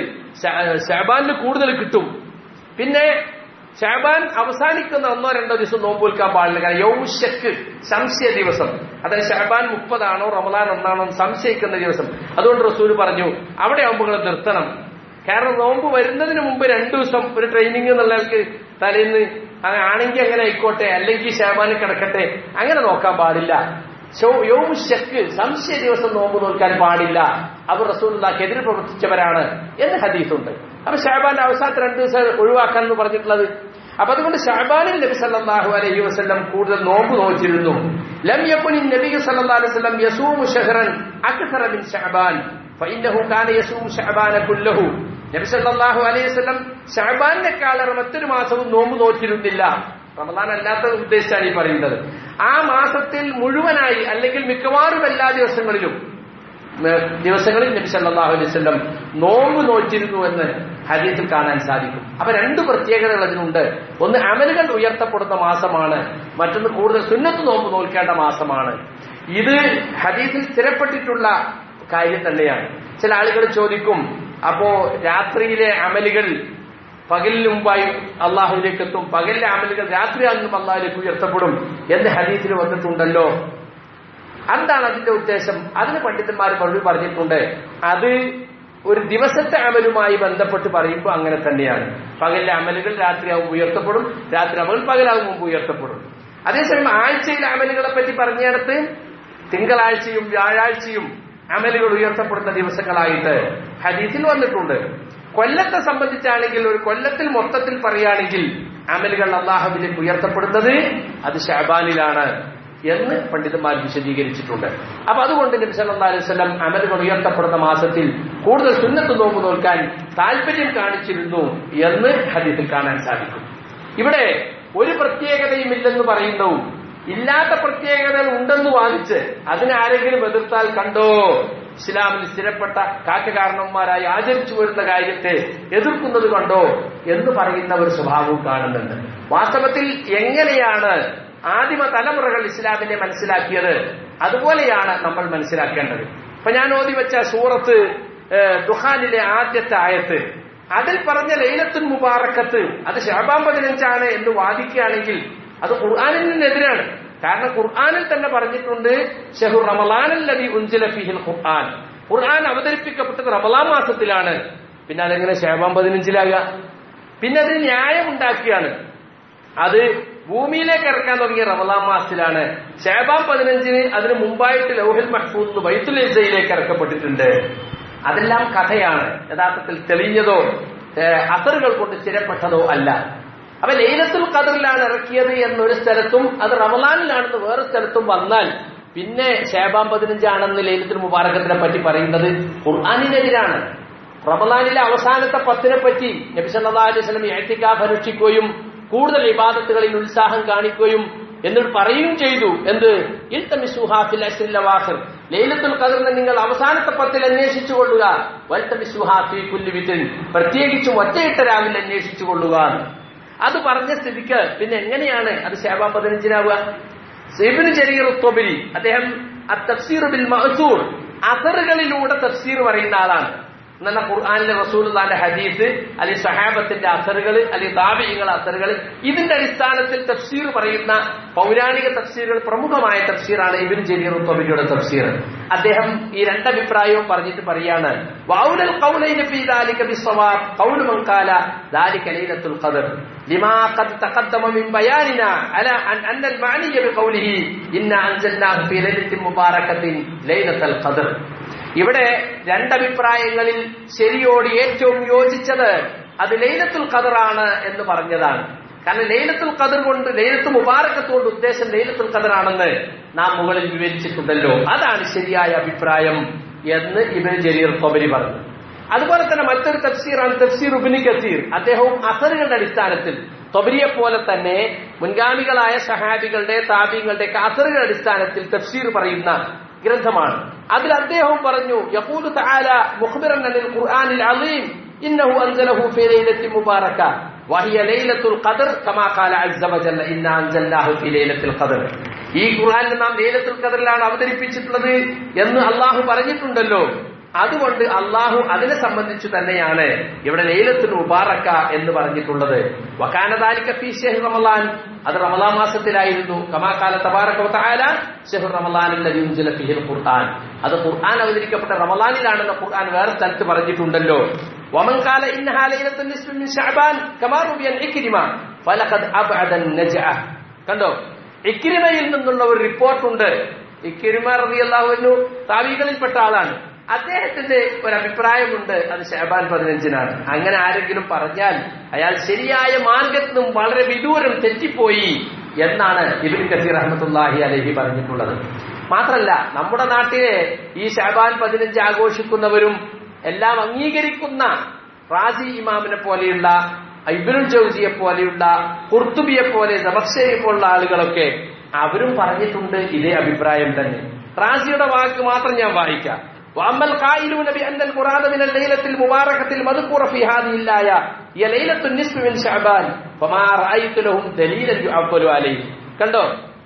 Speaker 1: ഷാബാനിൽ കൂടുതൽ കിട്ടും പിന്നെ ഷാബാൻ അവസാനിക്കുന്ന ഒന്നോ രണ്ടോ ദിവസം നോമ്പ് വിൽക്കാൻ പാടില്ല കാരണം യൗശക്ക് സംശയ ദിവസം അതായത് ഷാബാൻ മുപ്പതാണോ റമദാൻ ഒന്നാണോ എന്ന് സംശയിക്കുന്ന ദിവസം അതുകൊണ്ട് റസൂൽ പറഞ്ഞു അവിടെ ആകുമ്പോൾ നിങ്ങൾ നിർത്തണം കാരണം നോമ്പ് വരുന്നതിന് മുമ്പ് രണ്ടു ദിവസം ഒരു ട്രെയിനിങ് എന്നുള്ളവർക്ക് തലേന്ന് അങ്ങനെ ആണെങ്കിൽ അങ്ങനെ ആയിക്കോട്ടെ അല്ലെങ്കിൽ ഷാബാനിൽ കിടക്കട്ടെ അങ്ങനെ നോക്കാൻ പാടില്ല യൗശക്ക് സംശയ ദിവസം നോമ്പ് നോക്കാൻ പാടില്ല അവർ റസൂലുള്ളാഹിക്ക് എതിര് പ്രവർത്തിച്ചവരാണ് എന്ന് ഹദീസുണ്ട് അപ്പൊ ഷാബാന്റെ അവസാനത്തെ രണ്ട് ദിവസം ഒഴിവാക്കാൻ എന്ന് പറഞ്ഞിട്ടുള്ളത് അപ്പൊ അതുകൊണ്ട് ഷാബാനിൽ നബി സല്ലല്ലാഹു അലൈഹി വസല്ലം കൂടുതൽ നോമ്പ് നോച്ചിരുന്നു ലം യകുനി നബി സല്ലല്ലാഹു അലൈഹി വസല്ലം യസൂമു ഷഹറൻ അക്സറ മിൻ ഷഅബാൻ ഫഇന്നഹു കാന യസൂമു ഷഅബാന കുല്ലഹു നബി സല്ലല്ലാഹു അലൈഹി വസല്ലം ഷഅബാനിനെക്കാളേറെ മറ്റൊരു മാസവും നോമ്പ് നോറ്റിരുന്നില്ല റമദാൻ അല്ലാത്ത ഉദ്ദേശിച്ചാണ് ഈ പറയുന്നത് ആ മാസത്തിൽ മുഴുവനായി അല്ലെങ്കിൽ മിക്കവാറും എല്ലാ ദിവസങ്ങളിലും ഏഹ് ദിവസങ്ങളിൽ നബി സല്ലല്ലാഹു അലൈഹി വസല്ലം നോമ്പ് നോറ്റിരുന്നു എന്ന് ഹദീസിൽ കാണാൻ സാധിക്കും അപ്പൊ രണ്ട് പ്രത്യേകതകൾ അതിനുണ്ട് ഒന്ന് അമലുകൾ ഉയർത്തപ്പെടുന്ന മാസമാണ് മറ്റൊന്ന് കൂടുതൽ സുന്നത്ത് നോമ്പ് നോൽക്കേണ്ട മാസമാണ് ഇത് ഹദീസിൽ സ്ഥിരപ്പെട്ടിട്ടുള്ള കാര്യം തന്നെയാണ് ചില ആളുകൾ ചോദിക്കും അപ്പോ രാത്രിയിലെ അമലുകൾ പകലിന് മുമ്പായി അള്ളാഹുവിലേക്ക് എത്തും പകലിലെ അമലുകൾ രാത്രിയാണെന്നും അള്ളാഹുലേക്ക് ഉയർത്തപ്പെടും എന്ന് ഹദീസിൽ വന്നിട്ടുണ്ടല്ലോ എന്താണ് അതിന്റെ ഉദ്ദേശം അതിന് പണ്ഡിതന്മാർ മറുപടി പറഞ്ഞിട്ടുണ്ട് അത് ഒരു ദിവസത്തെ അമലുമായി ബന്ധപ്പെട്ട് പറയുമ്പോൾ അങ്ങനെ തന്നെയാണ് പകലിലെ അമലുകൾ രാത്രിയാവും ഉയർത്തപ്പെടും രാത്രി അമൽ പകലാവും മുമ്പ് ഉയർത്തപ്പെടും അതേസമയം ആഴ്ചയിലെ അമലുകളെ പറ്റി പറഞ്ഞിടത്ത് തിങ്കളാഴ്ചയും വ്യാഴാഴ്ചയും അമലുകൾ ഉയർത്തപ്പെടുന്ന ദിവസങ്ങളായിട്ട് ഹദീസിൽ വന്നിട്ടുണ്ട് കൊല്ലത്തെ സംബന്ധിച്ചാണെങ്കിൽ ഒരു കൊല്ലത്തിൽ മൊത്തത്തിൽ പറയുകയാണെങ്കിൽ അമലുകൾ അള്ളാഹുവിലേക്ക് ഉയർത്തപ്പെടുന്നത് അത് ഷാബാനിലാണ് എന്ന് പണ്ഡിതന്മാർ വിശദീകരിച്ചിട്ടുണ്ട് അപ്പൊ അതുകൊണ്ട് നബി സല്ലല്ലാഹു അലൈഹി വസല്ലം അമലുകൾ ഉയർത്തപ്പെടുന്ന മാസത്തിൽ കൂടുതൽ സുന്നത്ത് നോമ്പ് നോൽക്കാൻ താല്പര്യം കാണിച്ചിരുന്നു എന്ന് ഹദീസിൽ കാണാൻ സാധിക്കും ഇവിടെ ഒരു പ്രത്യേകതയും ഇല്ലെന്ന് പറയുന്നു ഇല്ലാത്ത പ്രത്യേകതകൾ ഉണ്ടെന്ന് വാദിച്ച് അതിനാരെങ്കിലും എതിർത്താൽ കണ്ടോ ഇസ്ലാമിൽ സ്ഥിരപ്പെട്ട കാക്കകാരണന്മാരായി ആചരിച്ചു വരുന്ന കാര്യത്തെ എതിർക്കുന്നത് കണ്ടോ എന്ന് പറയുന്ന ഒരു സ്വഭാവവും കാണുന്നുണ്ട് വാസ്തവത്തിൽ എങ്ങനെയാണ് ആദിമ തലമുറകൾ ഇസ്ലാമിനെ മനസ്സിലാക്കിയത് അതുപോലെയാണ് നമ്മൾ മനസ്സിലാക്കേണ്ടത് ഇപ്പൊ ഞാൻ ഓതി വെച്ച സൂറത്ത് ഏഹ്, ദുഹാനിലെ ആദ്യത്തെ ആയത്ത് അതിൽ പറഞ്ഞ ലൈലത്തുൽ മുബാറക്കത്ത് അത് ഷാബാൻ പതിനഞ്ചാണ് എന്ന് വാദിക്കുകയാണെങ്കിൽ അത് ഖുർആാനിനെതിരാണ് കാരണം ഖുർആാനിൽ തന്നെ പറഞ്ഞിട്ടുണ്ട് ഷെഹു റമലാനല്ലതി ഉൻസില ഫിഹിൽ ഖുർആൻ ഖുർആൻ അവതരിപ്പിക്കപ്പെട്ടത് റമലാൻ മാസത്തിലാണ് പിന്നെ അതെങ്ങനെ ഷേബാൻ പതിനഞ്ചിലാകുക പിന്നെ അതിന് ന്യായം ഉണ്ടാക്കുകയാണ് അത് ഭൂമിയിലേക്ക് ഇറക്കാൻ തുടങ്ങിയ റമലാൻ മാസത്തിലാണ് ഷേബാൻ പതിനഞ്ചിന് അതിന് മുമ്പായിട്ട് ലൗഹിൽ മഹ്ഫൂദ് ബൈത്തുൽ ഇസയിലേക്ക് ഇറക്കപ്പെട്ടിട്ടുണ്ട് അതെല്ലാം കഥയാണ് യഥാർത്ഥത്തിൽ തെളിഞ്ഞതോ ഏഹ്, അസറുകൾ കൊണ്ട് സ്ഥിരപ്പെട്ടതോ അല്ല അപ്പൊ ലൈലത്തുൽ ഖദറിലാണ് ഇറക്കിയത് എന്നൊരു സ്ഥലത്തും അത് റമലാനിലാണെന്ന് വേറെ സ്ഥലത്തും വന്നാൽ പിന്നെ ഷേബാൻ പതിനഞ്ചാണെന്ന് ലൈലത്തുൽ മുബാറക്കത്തിനെ പറ്റി പറയുന്നത് ഖുർആാനിനെതിരാണ് റമലാനിലെ അവസാനത്തെ പത്തിനെ പറ്റി നബി സല്ലല്ലാഹു അലൈഹി വസല്ലം ഇഅ്തികാഫ് അനുഷ്ഠിക്കുകയും കൂടുതൽ ഇബാദത്തുകളിൽ ഉത്സാഹം കാണിക്കുകയും എന്നിട്ട് പറയുകയും ചെയ്തു എന്ത് ഇൽതമിസുഹാ ഫിൽ അശ്റിൽ അവാഖിർ ലൈലത്തുൽ ഖദറിനെ നിങ്ങൾ അവസാനത്തെ പത്തിൽ അന്വേഷിച്ചു കൊള്ളുക വൽതമിസുഹാ ഫീ കുല്ലി വിത്തിൻ പ്രത്യേകിച്ചും ഒറ്റയിട്ട രാവിലെ അന്വേഷിച്ചു കൊള്ളുക അത് പറഞ്ഞ സ്ഥിതിക്ക് പിന്നെ എങ്ങനെയാണ് അത് ശേബ പതിനഞ്ചിനാവുക സൈബിന് ചെറിയ തൊബരി അദ്ദേഹം തഫ്സീർ ബിൽ മഹസൂർ അസറുകളിലൂടെ തഫ്സീർ പറയുന്ന ആളാണ് എന്നാൽ ഖുർആാനിലെ റസൂലുള്ളാന്റെ ഹദീസ് അല്ലെങ്കിൽ സഹാബത്തിന്റെ അസറുകൾ അല്ലെങ്കിൽ താപിയങ്ങൾ അസറുകൾ ഇതിന്റെ അടിസ്ഥാനത്തിൽ തഫ്സീർ പറയുന്ന പൗരാണിക തഫ്സീറുകൾ പ്രമുഖമായ തഫ്സീറാണ് ഇബിൻ ജരീർ തൊബിയുടെ തഫ്സീർ അദ്ദേഹം ഈ രണ്ടഭിപ്രായവും പറഞ്ഞിട്ട് പറയാണ് വൗലൽ ഖൗലൈന ഫീ ദാലിക ബിസ്സവാബ് ഖൗലു മൻ ഖാല ദാലിക ലൈലത്തുൽ ഖദർ لما قد تقدم من بياننا على أن أن المعني بقوله إنا أنزلناه في ليلة مباركة ليلة القدر ഇവിടെ രണ്ടഭിപ്രായങ്ങളിൽ ശരിയോട് ഏറ്റവും യോജിച്ചത് അത് ലൈലത്തുൽ ഖദറാണ് എന്ന് പറഞ്ഞതാണ് കാരണം ലൈലത്തുൽ ഖദർ കൊണ്ട് ലൈലത്ത് മുബാറക്കത്ത് കൊണ്ട് ഉദ്ദേശം ലൈലത്തുൽ ഖദറാണെന്ന് നാം മുകളിൽ വിവരിച്ചിട്ടുണ്ടല്ലോ അതാണ് ശരിയായ അഭിപ്രായം എന്ന് ഇബൻ ജരീർ കൊബരി പറഞ്ഞു അതുപോലെ തന്നെ മറ്റൊരു തഫ്സീറാണ് തഫ്സീർ ഉബിനി കസീർ അദ്ദേഹവും അസറുകളുടെ അടിസ്ഥാനത്തിൽ തൊബരിയെ പോലെ തന്നെ മുൻഗാമികളായ സഹാബികളുടെ താബിങ്ങളുടെ അസറുകളുടെ അടിസ്ഥാനത്തിൽ തഫ്സീർ പറയുന്ന ഗ്രന്ഥമാണ് അതിൽ അദ്ദേഹവും പറഞ്ഞു യഖൂലു തആല മുഖ്ബിറൻ അനിൽ ഖുർആനിൽ അളീം ഇന്നഹു അൻസലഹു ഫീ ലൈലത്തിൻ മുബാറക വഹിയ ലൈലത്തുൽ ഖദർ കമാ ഖാല അസ്സ വജല്ല ഇന്നാ അൻസൽനാഹു ഫീ ലൈലത്തുൽ ഖദർ ഈ ഖുർആനിൽ നാം ലൈലത്തുൽ ഖദറിലാണ് അവതരിപ്പിച്ചിട്ടുള്ളത് എന്ന് അള്ളാഹു പറഞ്ഞിട്ടുണ്ടല്ലോ അതുകൊണ്ട് അള്ളാഹു അതിനെ സംബന്ധിച്ചു തന്നെയാണ് ഇവിടെ ലൈലത്തുൽ മുബാറക്ക എന്ന് പറഞ്ഞിട്ടുള്ളത് വക്കാനദാലിക ഫീ ഷഹ്ർ റമളാൻ അത് റമളാൻ മാസത്തിലായിരുന്നു കമാകാല തബാറക വതആല ഷഹ്ർ റമളാൻ അല്ലദീ ഉൻസില ഫീഹിൽ ഖുർആൻ അത് ഖുർആൻ അവതരിക്കപ്പെട്ട റമളാനിലാണെന്ന് ഖുർആൻ വേറെ സ്ഥലത്ത് പറഞ്ഞിട്ടുണ്ടല്ലോ ومن قال انها ليله النصف من شعبان كما روي عن عكرمه فلقد ابعد النجعه കണ്ടോ ഇക്രിമയിൽ നിന്നുള്ള ഒരു റിപ്പോർട്ടുണ്ട് ഇക്രിമ റളിയല്ലാഹു താവികളിൽപ്പെട്ട ആളാണ് അദ്ദേഹത്തിന്റെ ഒരു അഭിപ്രായമുണ്ട് അത് ഷഹബാൻ പതിനഞ്ചിനാണ് അങ്ങനെ ആരെങ്കിലും പറഞ്ഞാൽ അയാൾ ശരിയായ മാർഗത്തിൽ നിന്നും വളരെ വിദൂരം തെറ്റിപ്പോയി എന്നാണ് ഇബിൻ കസീർ അഹമ്മത്തുല്ലാഹി അലഹി പറഞ്ഞിട്ടുള്ളത് മാത്രല്ല നമ്മുടെ നാട്ടിലെ ഈ ഷഹബാൻ പതിനഞ്ച് ആഘോഷിക്കുന്നവരും എല്ലാം അംഗീകരിക്കുന്ന റാസി ഇമാമിനെ പോലെയുള്ള ഇബിനുൽ ജൗസിയെ പോലെയുള്ള കുർത്തുബിയെ പോലെ സമക്ഷയെ പോലുള്ള ആളുകളൊക്കെ അവരും പറഞ്ഞിട്ടുണ്ട് ഇതേ അഭിപ്രായം തന്നെ റാസിയുടെ വാക്ക് മാത്രം ഞാൻ വായിക്കാം واما القائلون بان المراد من الليله المباركه المذكوره في هذه الايه هي ليله النصف من شعبان فما رايت لهم دليلا يعول عليه കണ്ടോ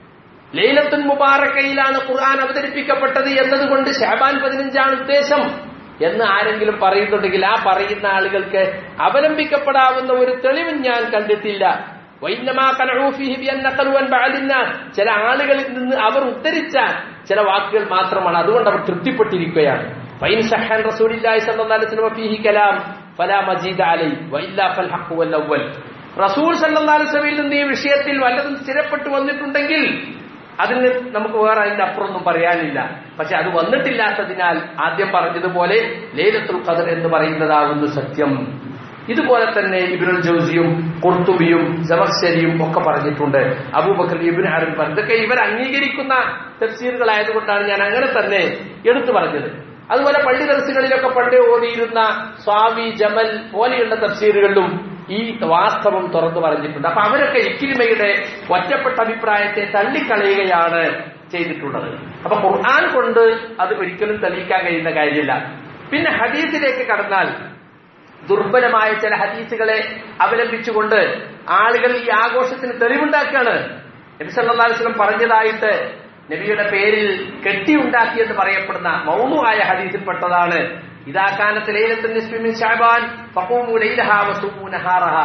Speaker 1: ലൈലത്തുൽ മുബാറക്കയിലാണ് ഖുർആൻ അവതരിപ്പിക്കപ്പെട്ടത് എന്നതുകൊണ്ട് ഷാബാൻ പതിനഞ്ചാണ് ഉദ്ദേശം എന്ന് ആരെങ്കിലും പറയുന്നുണ്ടെങ്കിൽ ആ പറയുന്ന ആളുകൾക്ക് അവലംബിക്കപ്പെടാവുന്ന ഒരു തെളിവും ഞാൻ കണ്ടിട്ടില്ല വൈന്നമാ കനഊ ഫീഹി ബിഅൻ നഖലു അൻ ബഅദിന്നാസ്. ചില ആളുകളിൽ നിന്ന് അവർ ഉദ്ധരിച്ച ചില വാക്കുകൾ മാത്രമാണ് അതുകൊണ്ട് അവർ തൃപ്തിപ്പെട്ടിരിക്കുകയാണ് ഫൈൻ സഹൻ റസൂലില്ലാഹി സ്വല്ലല്ലാഹു അലൈഹി വസല്ലം ഫീഹി കലാം ഫലാ മജീദ അലൈ വഇല്ലാ ഫൽ ഹഖ് വൽ അവ്വൽ റസൂൽ സല്ലല്ലാഹു അലൈഹി വസല്ലമയിൽ നിന്ന് ഈ വിഷയത്തിൽ വല്ലതും സ്ഥിരപ്പെട്ടു വന്നിട്ടുണ്ടെങ്കിൽ അതിന് നമുക്ക് വേറെ അതിന്റെ അപ്പുറമൊന്നും പറയാനില്ല പക്ഷെ അത് വന്നിട്ടില്ലാത്തതിനാൽ ആദ്യം പറഞ്ഞതുപോലെ ലൈലത്തുൽ ഖദർ എന്ന് പറയുന്നതാകുന്നു സത്യം ഇതുപോലെ തന്നെ ഇബിനുൽ ജൗസിയും കുർത്തുബിയും ജമർശരിയും ഒക്കെ പറഞ്ഞിട്ടുണ്ട് അബൂബക്കർ ഇബിൻ അരൻ പറഞ്ഞു ഇതൊക്കെ ഇവർ അംഗീകരിക്കുന്ന തഫ്സീറുകളായതുകൊണ്ടാണ് ഞാൻ അങ്ങനെ തന്നെ എടുത്തു പറഞ്ഞത് അതുപോലെ പള്ളി ദർശകളിലൊക്കെ പണ്ട് ഓതിയിരുന്ന സ്വാമി ജമൽ പോലെയുള്ള തഫ്സീറുകളിലും ഈ വാസ്തവം തുറന്നു പറഞ്ഞിട്ടുണ്ട് അപ്പൊ അവരൊക്കെ ഇക്കിരിമയുടെ ഒറ്റപ്പെട്ട അഭിപ്രായത്തെ തള്ളിക്കളയുകയാണ് ചെയ്തിട്ടുള്ളത് അപ്പൊ ഖുർആൻ കൊണ്ട് അത് ഒരിക്കലും തെളിയിക്കാൻ കഴിയുന്ന കാര്യമില്ല പിന്നെ ഹദീസിലേക്ക് കടന്നാൽ ദുർബലമായ ചില ഹദീസുകളെ അവലംബിച്ചുകൊണ്ട് ആളുകൾ ഈ ആഘോഷത്തിന് തെളിവുണ്ടാക്കുകയാണ് നബി സല്ലല്ലാഹു അലൈഹി വസല്ലം പറഞ്ഞതായിട്ട് നബിയുടെ പേരിൽ കെട്ടിയുണ്ടാക്കിയെന്ന് പറയപ്പെടുന്ന മൗനുവായ ഹദീസിൽപ്പെട്ടതാണ് ഇതാ കാനത്ത് ലൈലത്തുൽ നിസ്ഫി മിൻ ശഅബാൻ ഫഖൂമു ലൈലഹാ വസൂമു നഹാറഹാ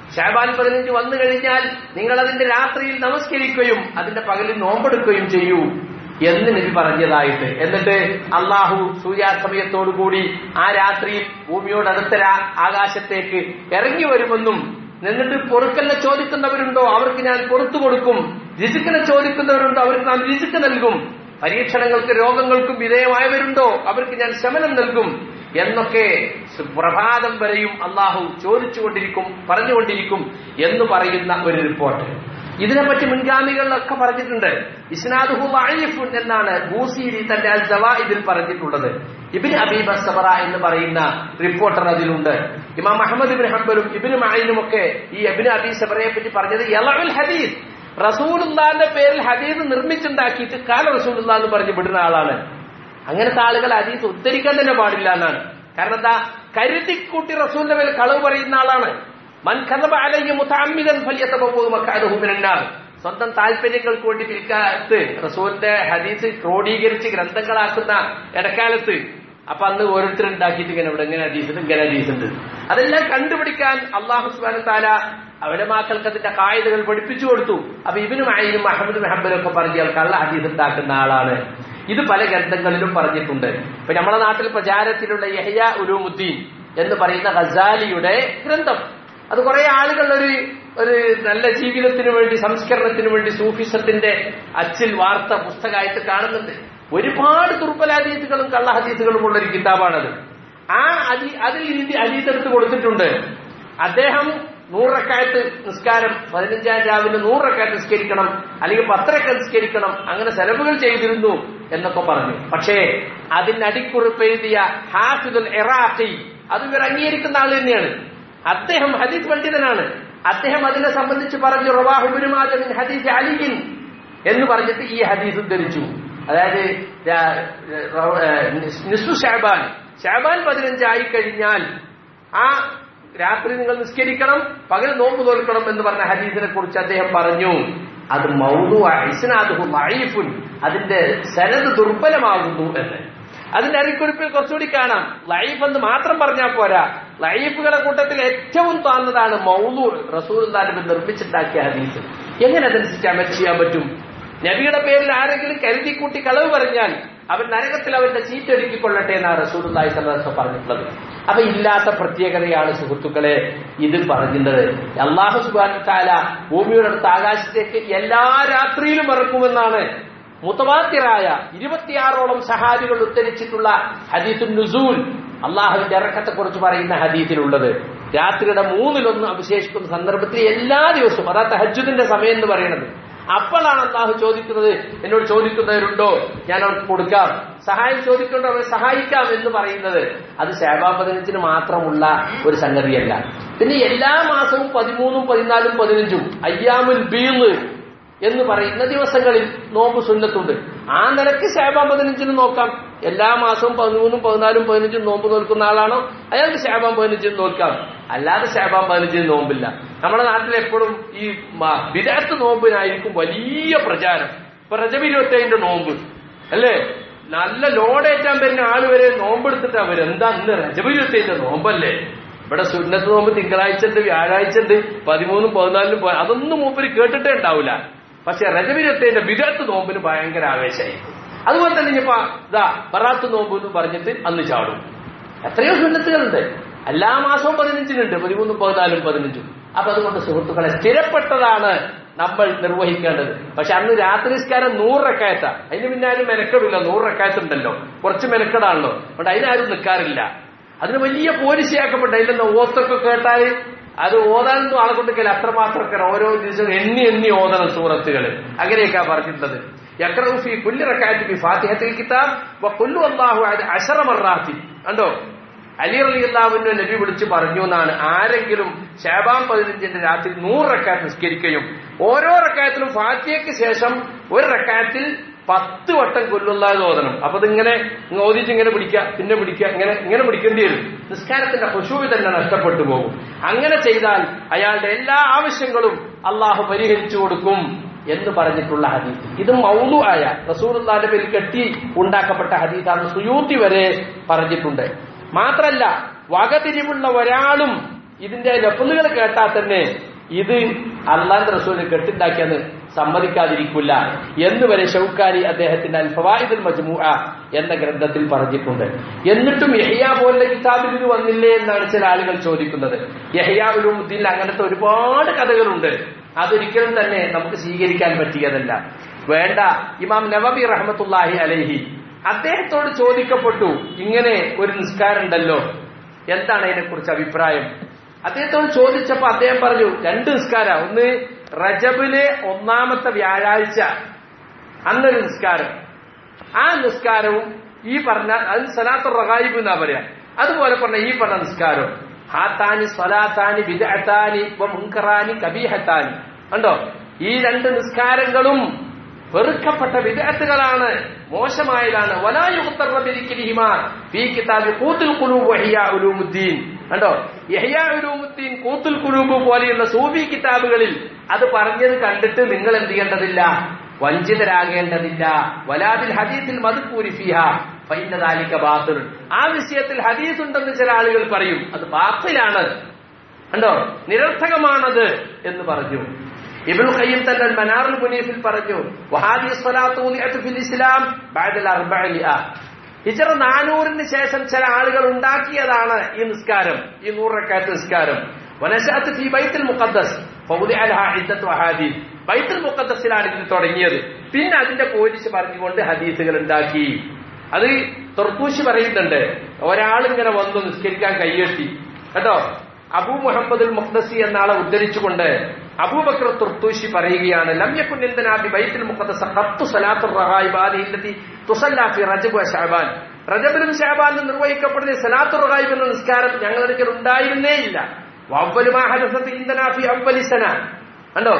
Speaker 1: ഷാബാൻ പതിനഞ്ച് വന്നു കഴിഞ്ഞാൽ നിങ്ങൾ അതിന്റെ രാത്രിയിൽ നമസ്കരിക്കുകയും അതിന്റെ പകലിൽ നോമ്പെടുക്കുകയും ചെയ്യൂ എന്ന് നബി പറഞ്ഞതായിട്ട് എന്നിട്ട് അള്ളാഹു സൂര്യാസ്തമയത്തോടുകൂടി ആ രാത്രിയിൽ ഭൂമിയോട് അടുത്ത രാ- ആകാശത്തേക്ക് ഇറങ്ങി വരുമെന്നും എന്നിട്ട് പൊറുക്കലിനെ ചോദിക്കുന്നവരുണ്ടോ അവർക്ക് ഞാൻ പുറത്തു കൊടുക്കും രിസുക്കിനെ ചോദിക്കുന്നവരുണ്ടോ അവർക്ക് നാം രിസുക്ക് നൽകും പരീക്ഷണങ്ങൾക്ക് രോഗങ്ങൾക്കും വിധേയമായവരുണ്ടോ അവർക്ക് ഞാൻ ശമനം നൽകും എന്നൊക്കെ സു- പ്രഭാതം വരെയും അള്ളാഹു ചോദിച്ചുകൊണ്ടിരിക്കും പറഞ്ഞുകൊണ്ടിരിക്കും എന്ന് പറയുന്ന ഒരു റിപ്പോർട്ട് ഇതിനെപ്പറ്റി മുൻഗാമികളിലൊക്കെ പറഞ്ഞിട്ടുണ്ട് ഇസ്നാദുഹു വഅീഫുൻ എന്നാണ് ബൂസീരി തന്റെ അൽ ജവാഇദിൽ പറഞ്ഞിട്ടുള്ളത് ഇബിന് അബീബ് സബറ എന്ന് പറയുന്ന റിപ്പോർട്ടർ അതിലുണ്ട് ഇമാം അഹമ്മദ് ഇബിൻ ഹംബലും ഇബിന് മഅയിനും ഒക്കെ ഈ ഇബിന് അബീ സബറയെ പറ്റി പറഞ്ഞത് യലഉൽ ഹദീസ് റസൂലുള്ളാന്റെ പേരിൽ ഹദീസ് നിർമ്മിച്ചുണ്ടാക്കിയിട്ട് കാല റസൂലുള്ള എന്ന് പറഞ്ഞ് വിടുന്ന ആളാണ് അങ്ങനത്തെ ആളുകൾ ഹദീസ് ഉദ്ധരിക്കാൻ തന്നെ പാടില്ല എന്നാണ് കാരണം എന്താ കരുതിക്കൂട്ടി റസൂലിന്റെ മേൽ കളവ് പറയുന്ന ആളാണ് മൻ കഥബ അലയ്യ മുതഅമ്മിദൻ ഫല്യതബവ്വഉ മഖഅദഹു മിനന്നാർ സ്വന്തം താല്പര്യങ്ങൾക്ക് വേണ്ടി പിൽക്കാലത്ത് റസൂലിന്റെ ഹദീസ് ക്രോഡീകരിച്ച് ഗ്രന്ഥങ്ങളാക്കുന്ന ഇടക്കാലത്ത് അപ്പൊ അന്ന് ഓരോരുത്തർ ഉണ്ടാക്കിയിട്ട് ഇങ്ങനെ ഇവിടെ ഇങ്ങനെ ഹദീസുണ്ട് ഇങ്ങനെ ഹദീസുണ്ട് അതെല്ലാം കണ്ടുപിടിക്കാൻ അള്ളാഹു സുബാന താല അവരുടെ മക്കൾക്ക് അതിന്റെ കായികകൾ പഠിപ്പിച്ചു കൊടുത്തു അപ്പൊ ഇബിനും അയിനും അഹമ്മദ് ഹംബലും ഒക്കെ പറഞ്ഞ ഇയാൾ കള്ള ഹദീസ് ഉണ്ടാക്കുന്ന ആളാണ് ഇത് പല ഗ്രന്ഥങ്ങളിലും പറഞ്ഞിട്ടുണ്ട് ഇപ്പൊ നമ്മുടെ നാട്ടിൽ പ്രചാരത്തിലുള്ള യഹ്യ ഉലൂമുദ്ദീൻ എന്ന് പറയുന്ന ഗസാലിയുടെ ഗ്രന്ഥം അത് കുറെ ആളുകൾ ഒരു ഒരു നല്ല ജീവിതത്തിന് വേണ്ടി സംസ്കരണത്തിന് വേണ്ടി സൂഫിസത്തിന്റെ അച്ചിൽ വാർത്ത പുസ്തകമായിട്ട് കാണുന്നുണ്ട് ഒരുപാട് ദുർബലാദീസുകളും കള്ളഹദീസുകളും ഉള്ള ഒരു കിതാബാണത് ആ അതി അതിൽ ഇത് അജീതെടുത്ത് കൊടുത്തിട്ടുണ്ട് അദ്ദേഹം നൂറക്കായത്ത് നിസ്കാരം പതിനഞ്ചാം രാവിലെ നൂറക്കായത്ത് നിസ്കരിക്കണം അല്ലെങ്കിൽ പത്തരക്ക നിസ്കരിക്കണം അങ്ങനെ സെലവുകൾ ചെയ്തിരുന്നു എന്നൊക്കെ പറഞ്ഞു പക്ഷേ അതിന് അടിക്കുറിപ്പ് എഴുതിയ ഹാഫിദുൽ ഇറാഖി അത് ഇവർ അംഗീകരിക്കുന്ന ആൾ തന്നെയാണ് അദ്ദേഹം ഹദീസ് പണ്ഡിതനാണ് അദ്ദേഹം അതിനെ സംബന്ധിച്ച് പറഞ്ഞു റവാഹുബുരുമാജമിൻ ഹദീസ് അലിഹിൻ എന്ന് പറഞ്ഞിട്ട് ഈ ഹദീസ് ഉദ്ധരിച്ചു അതായത് രാ- റ- ഏഹ് നിസ്ഫു ഷാബാൻ ഷാബാൻ പതിനഞ്ചായി കഴിഞ്ഞാൽ ആ രാത്രി നിങ്ങൾ നിസ്കരിക്കണം പകൽ നോമ്പ് തോൽക്കണം എന്ന് പറഞ്ഞ ഹദീസിനെ കുറിച്ച് അദ്ദേഹം പറഞ്ഞു അത് മൗലു ഇസ്നാദുഹു മഴീഫുൻ അതിന്റെ സനത് ദുർബലമാകുന്നു എന്ന് അതിന്റെ അരിക്കുറിപ്പിൽ കുറച്ചുകൂടി കാണാം ലൈഫ് എന്ന് മാത്രം പറഞ്ഞാൽ പോരാ ലൈഫുകളുടെ കൂട്ടത്തിൽ ഏറ്റവും താഴ്ന്നതാണ് മൗലു റസൂൽ നിർമ്മിച്ചുണ്ടാക്കിയ ഹദീസ് എങ്ങനെ അതനുസരിച്ച് അമൽ ചെയ്യാൻ പറ്റും നബിയുടെ പേരിൽ ആരെങ്കിലും കരുതി കൂട്ടി കളവ് പറഞ്ഞാൽ അവൻ നരകത്തിൽ അവന്റെ സീറ്റ് ഒരുക്കിക്കൊള്ളട്ടെ എന്നാണ് റസൂലുള്ളാഹി സ്വല്ലല്ലാഹു അലൈഹി വസല്ലം പറഞ്ഞിട്ടുള്ളത് അപ്പൊ ഇല്ലാത്ത പ്രത്യേകതയാണ് സുഹൃത്തുക്കളെ ഇതിൽ പറഞ്ഞിട്ടുള്ളത് അള്ളാഹു സുബാന താല ഭൂമിയുടെ അടുത്ത് ആകാശത്തേക്ക് എല്ലാ രാത്രിയിലും ഇറക്കുമെന്നാണ് മുത്തവാത്തിറായ ഇരുപത്തിയാറോളം സഹാബികൾ ഉദ്ധരിച്ചിട്ടുള്ള ഹദീസുൻ നുസൂൽ അള്ളാഹുവിന്റെ ഇറക്കത്തെ കുറിച്ച് പറയുന്ന ഹദീസിലുള്ളത് രാത്രിയുടെ മൂന്നിലൊന്ന് അവശേഷിക്കുന്ന സന്ദർഭത്തിൽ എല്ലാ ദിവസവും അതാ തഹജുദിന്റെ സമയം എന്ന് പറയുന്നത് അപ്പോഴാണ് അള്ളാഹു ചോദിക്കുന്നത് എന്നോട് ചോദിക്കുന്നവരുണ്ടോ ഞാൻ അവർക്ക് കൊടുക്കാം സഹായം ചോദിക്കേണ്ടോ അവരെ സഹായിക്കാം എന്ന് പറയുന്നത് അത് ശാബാ പതിനഞ്ചിന് മാത്രമുള്ള ഒരു സംഗതിയല്ല പിന്നെ എല്ലാ മാസവും പതിമൂന്നും പതിനാലും പതിനഞ്ചും അയ്യാമുൽ ബീള് എന്ന് പറയുന്ന ദിവസങ്ങളിൽ നോമ്പ് സുന്നത്തുണ്ട് ആ നിലക്ക് ശാബാൻ പതിനഞ്ചിന് നോക്കാം എല്ലാ മാസവും പതിമൂന്നും പതിനാലും പതിനഞ്ചും നോമ്പ് നോൽക്കുന്ന ആളാണോ അയാൾക്ക് ശാബാൻ പതിനഞ്ചിന് നോക്കാം അല്ലാതെ ശാബാൻ പതിനഞ്ചിന് നോമ്പില്ല നമ്മുടെ നാട്ടിൽ എപ്പോഴും ഈ മ- വിദഗ്ധ നോമ്പിനായിരിക്കും വലിയ പ്രചാരം ഇപ്പൊ റജബ് ഇരുപത്തേഴിന്റെ നോമ്പ് അല്ലേ നല്ല ലോഡേറ്റാൻ വരുന്ന ആള് വരെ നോമ്പെടുത്തിട്ടാ വരും എന്താ ഇന്ന് റജബ് ഇരുപത്തേഴിന്റെ നോമ്പല്ലേ ഇവിടെ സുന്നത്ത് നോമ്പ് തിങ്കളാഴ്ച ഉണ്ട് വ്യാഴാഴ്ച ഉണ്ട് പതിമൂന്നും പതിനാലിനും പോ- അതൊന്നും മൂപ്പര് കേട്ടിട്ടേ ഉണ്ടാവില്ല പക്ഷെ രജവിരത്തേന്റെ വിദഗ്ധ നോമ്പിന് ഭയങ്കര ആവേശമായി അതുപോലെ തന്നെ ഇനിയിപ്പോ ഇതാ ബറാത്ത് നോമ്പ് എന്ന് പറഞ്ഞിട്ട് അന്ന് ചാടും എത്രയോ സുന്നത്തുകളുണ്ട് എല്ലാ മാസവും പതിനഞ്ചിനുണ്ട് പതിമൂന്നും പതിനാലും പതിനഞ്ചും അപ്പൊ അതുകൊണ്ട് സുഹൃത്തുക്കളെ സ്ഥിരപ്പെട്ടതാണ് നമ്മൾ നിർവഹിക്കേണ്ടത് പക്ഷെ അന്ന് രാത്രി നിസ്കാരം നൂറക്കായത്താ അതിന് പിന്നെ ആരും മെനക്കെടില്ല നൂറക്കായത്തുണ്ടല്ലോ കുറച്ച് മെനക്കെടാണല്ലോ അതുകൊണ്ട് അതിനാരും നിൽക്കാറില്ല അതിന് വലിയ പോലീസിയാക്കപ്പെട്ട അതിന്റെ ഓത്തൊക്കെ കേട്ടാൽ അത് ഓതാനൊന്നും ആളെ കൊണ്ട് കഴിയില്ല അത്രമാത്രമൊക്കെ ഓരോ ദിവസവും എണ്ണി എണ്ണി ഓതണം സൂറത്തുകൾ അങ്ങനെയൊക്കെ പറഞ്ഞിട്ടുള്ളത് യക്റഹു ഫീ കുല്ലി റക്അത്തി ബി ഫാത്തിഹത്തിൽ കിതാബ് വ ഖുല്ലു അല്ലാഹു അഹദ് അശറ മർറാത്തി കണ്ടോ അലി റളിയല്ലാഹുവിനെ നബി വിളിച്ച് പറഞ്ഞു എന്നാണ് ആരെങ്കിലും ശാബാൻ പതിനഞ്ചിന്റെ രാത്രി നൂറ് റക്കാത്ത് നിസ്കരിക്കുകയും ഓരോ റക്കായത്തിലും ഫാത്തിയയ്ക്ക് ശേഷം ഒരു റക്കായത്തിൽ പത്ത് വട്ടം കൊല്ലുള്ളാതെ ഓതണം അപ്പൊ ഇതിങ്ങനെ ഇങ്ങ് ഓതിച്ച് ഇങ്ങനെ പിടിക്കുക പിന്നെ പിടിക്കുക ഇങ്ങനെ ഇങ്ങനെ പിടിക്കേണ്ടി വരും നിസ്കാരത്തിന്റെ ഹുഷൂവി തന്നെ നഷ്ടപ്പെട്ടു പോകും അങ്ങനെ ചെയ്താൽ അയാളുടെ എല്ലാ ആവശ്യങ്ങളും അള്ളാഹു പരിഹരിച്ചു കൊടുക്കും എന്ന് പറഞ്ഞിട്ടുള്ള ഹദീസ് ഇത് മൗലു ആയ റസൂറുല്ലാന്റെ പേരിൽ കെട്ടി ഉണ്ടാക്കപ്പെട്ട ഹദീസാണ് സുയൂത്തി വരെ പറഞ്ഞിട്ടുണ്ട് മാത്രല്ല വകതിരിവുള്ള ഒരാളും ഇതിന്റെ ലഫ്ലുകൾ കേട്ടാൽ തന്നെ ഇത് അള്ളാന്റെ റസൂലിന് കെട്ടുണ്ടാക്കിയെന്ന് സമ്മതിക്കാതിരിക്കില്ല എന്ന് വരെ ഷൗക്കാരി അദ്ദേഹത്തിന്റെ അൽ ഫവായിദുൽ മജ്മൂഅ എന്ന ഗ്രന്ഥത്തിൽ പറഞ്ഞിട്ടുണ്ട് എന്നിട്ടും യഹ്യ പോലുള്ള കിതാബിൽ ഇത് വന്നില്ലേ എന്നാണ് ചില ആളുകൾ ചോദിക്കുന്നത് യഹ്യ ഉലൂമുദ്ദീനിൽ അങ്ങനത്തെ ഒരുപാട് കഥകളുണ്ട് അതൊരിക്കലും തന്നെ നമുക്ക് സ്വീകരിക്കാൻ പറ്റിയതല്ല വേണ്ട ഇമാം നവബി റഹ്മത്തുല്ലാഹി അലൈഹി അദ്ദേഹത്തോട് ചോദിക്കപ്പെട്ടു ഇങ്ങനെ ഒരു നിസ്കാരം ഉണ്ടല്ലോ എന്താണ് അതിനെക്കുറിച്ച് അഭിപ്രായം അദ്ദേഹത്തോട് ചോദിച്ചപ്പോ അദ്ദേഹം പറഞ്ഞു രണ്ട് നിസ്കാരം ഒന്ന് റജബിലെ ഒന്നാമത്തെ വ്യാഴാഴ്ച അന്നൊരു നിസ്കാരം ആ നിസ്കാരവും ഈ പറഞ്ഞ അത് സലാത്ത് റഹായിബ് എന്നാ പറയാ അതുപോലെ പറഞ്ഞ ഈ പറഞ്ഞ നിസ്കാരം ഹാത്താനി സ്വലാത്താനി ബിദഅത്താനി മുൻകറാനി കബീഹത്താനി കണ്ടോ ഈ രണ്ട് നിസ്കാരങ്ങളും വെറുക്കപ്പെട്ട വിദഗ്ധകളാണ് മോശമായതാണ് കണ്ടോ യഹ്യാ ഉലൂമുദ്ദീൻ കൂത്തുൽ കുലൂബ് പോലെയുള്ള സൂഫി കിതാബുകളിൽ അത് പറഞ്ഞത് കണ്ടിട്ട് നിങ്ങൾ എന്ത് ചെയ്യേണ്ടതില്ല വഞ്ചിതരാകേണ്ടതില്ല വലാദിൽ ഹദീസിൽ മധുപൂരി ഫിഹ ഫൈനദാലിക ബാത്തിൽ ആ വിഷയത്തിൽ ഹദീസ് ഉണ്ടെന്ന് ചില ആളുകൾ പറയും അത് ബാത്തിലാണ് കണ്ടോ നിരർത്ഥകമാണത് എന്ന് പറഞ്ഞു ഇബ്നു ഖയ്യിം തന്നെ മനാറുൽ മുനീഫിൽ പറഞ്ഞു വഹാദി സ്വലാത്തു ഉദിഅത്ത് ഫിൽ ഇസ്ലാം ബഅദൽ അർബഅമിഅ ഹിജ്റ 400ന് ശേഷം ചില ആളുകൾ ഉണ്ടാക്കിയതാണ് ഈ നിസ്കാരം ഈ നൂറ് റക്അത്ത് നിസ്കാരം വനശഅത്ത് ഫി ബൈത്തുൽ മുഖദ്ദസ് ഫൗദിഅ ലഹാ ഇദ്ദത്തു അഹാദീസ് ബൈത്തുൽ മുഖദ്ദസിലാണ് ഇത് തുടങ്ങിയത് പിന്നെ അതിന്റെ പോലീസ് പറഞ്ഞുകൊണ്ട് ഹദീസുകൾ ഉണ്ടാക്കി അത് തുർത്തൂശി പറയുന്നുണ്ട് ഒരാൾ ഇങ്ങനെ വന്നു നിസ്കരിക്കാൻ കൈയെട്ടി കേട്ടോ അബൂ മുഹമ്മദ് മുഖ്ദസി എന്നാളെ ഉദ്ധരിച്ചുകൊണ്ട് അബൂബക്കർ തുർത്തൂശി പറയുകയാണ് ലമ്യക്കുൻ ഇന്ദനാബി ബൈത്തുൽ മുഖദ്ദസ ഖത്തു സലാത്തുർ റഗായിബാദി ഇല്ലതി തുസല്ലാ ഫി റജബ് വ ശഅബാൻ റജബിലും ശഅബാനിലും നിർവഹിക്കപ്പെടുന്ന സലാത്തുർ റഗായിബ് എന്ന നിസ്കാരം ഞങ്ങളുടെ അടുക്കൽ ഉണ്ടായിരുന്നേ ഇല്ല വവ്വലു മാ ഹദസത്ത് ഇന്ദനാ ഫി അവ്വലി സന കണ്ടോ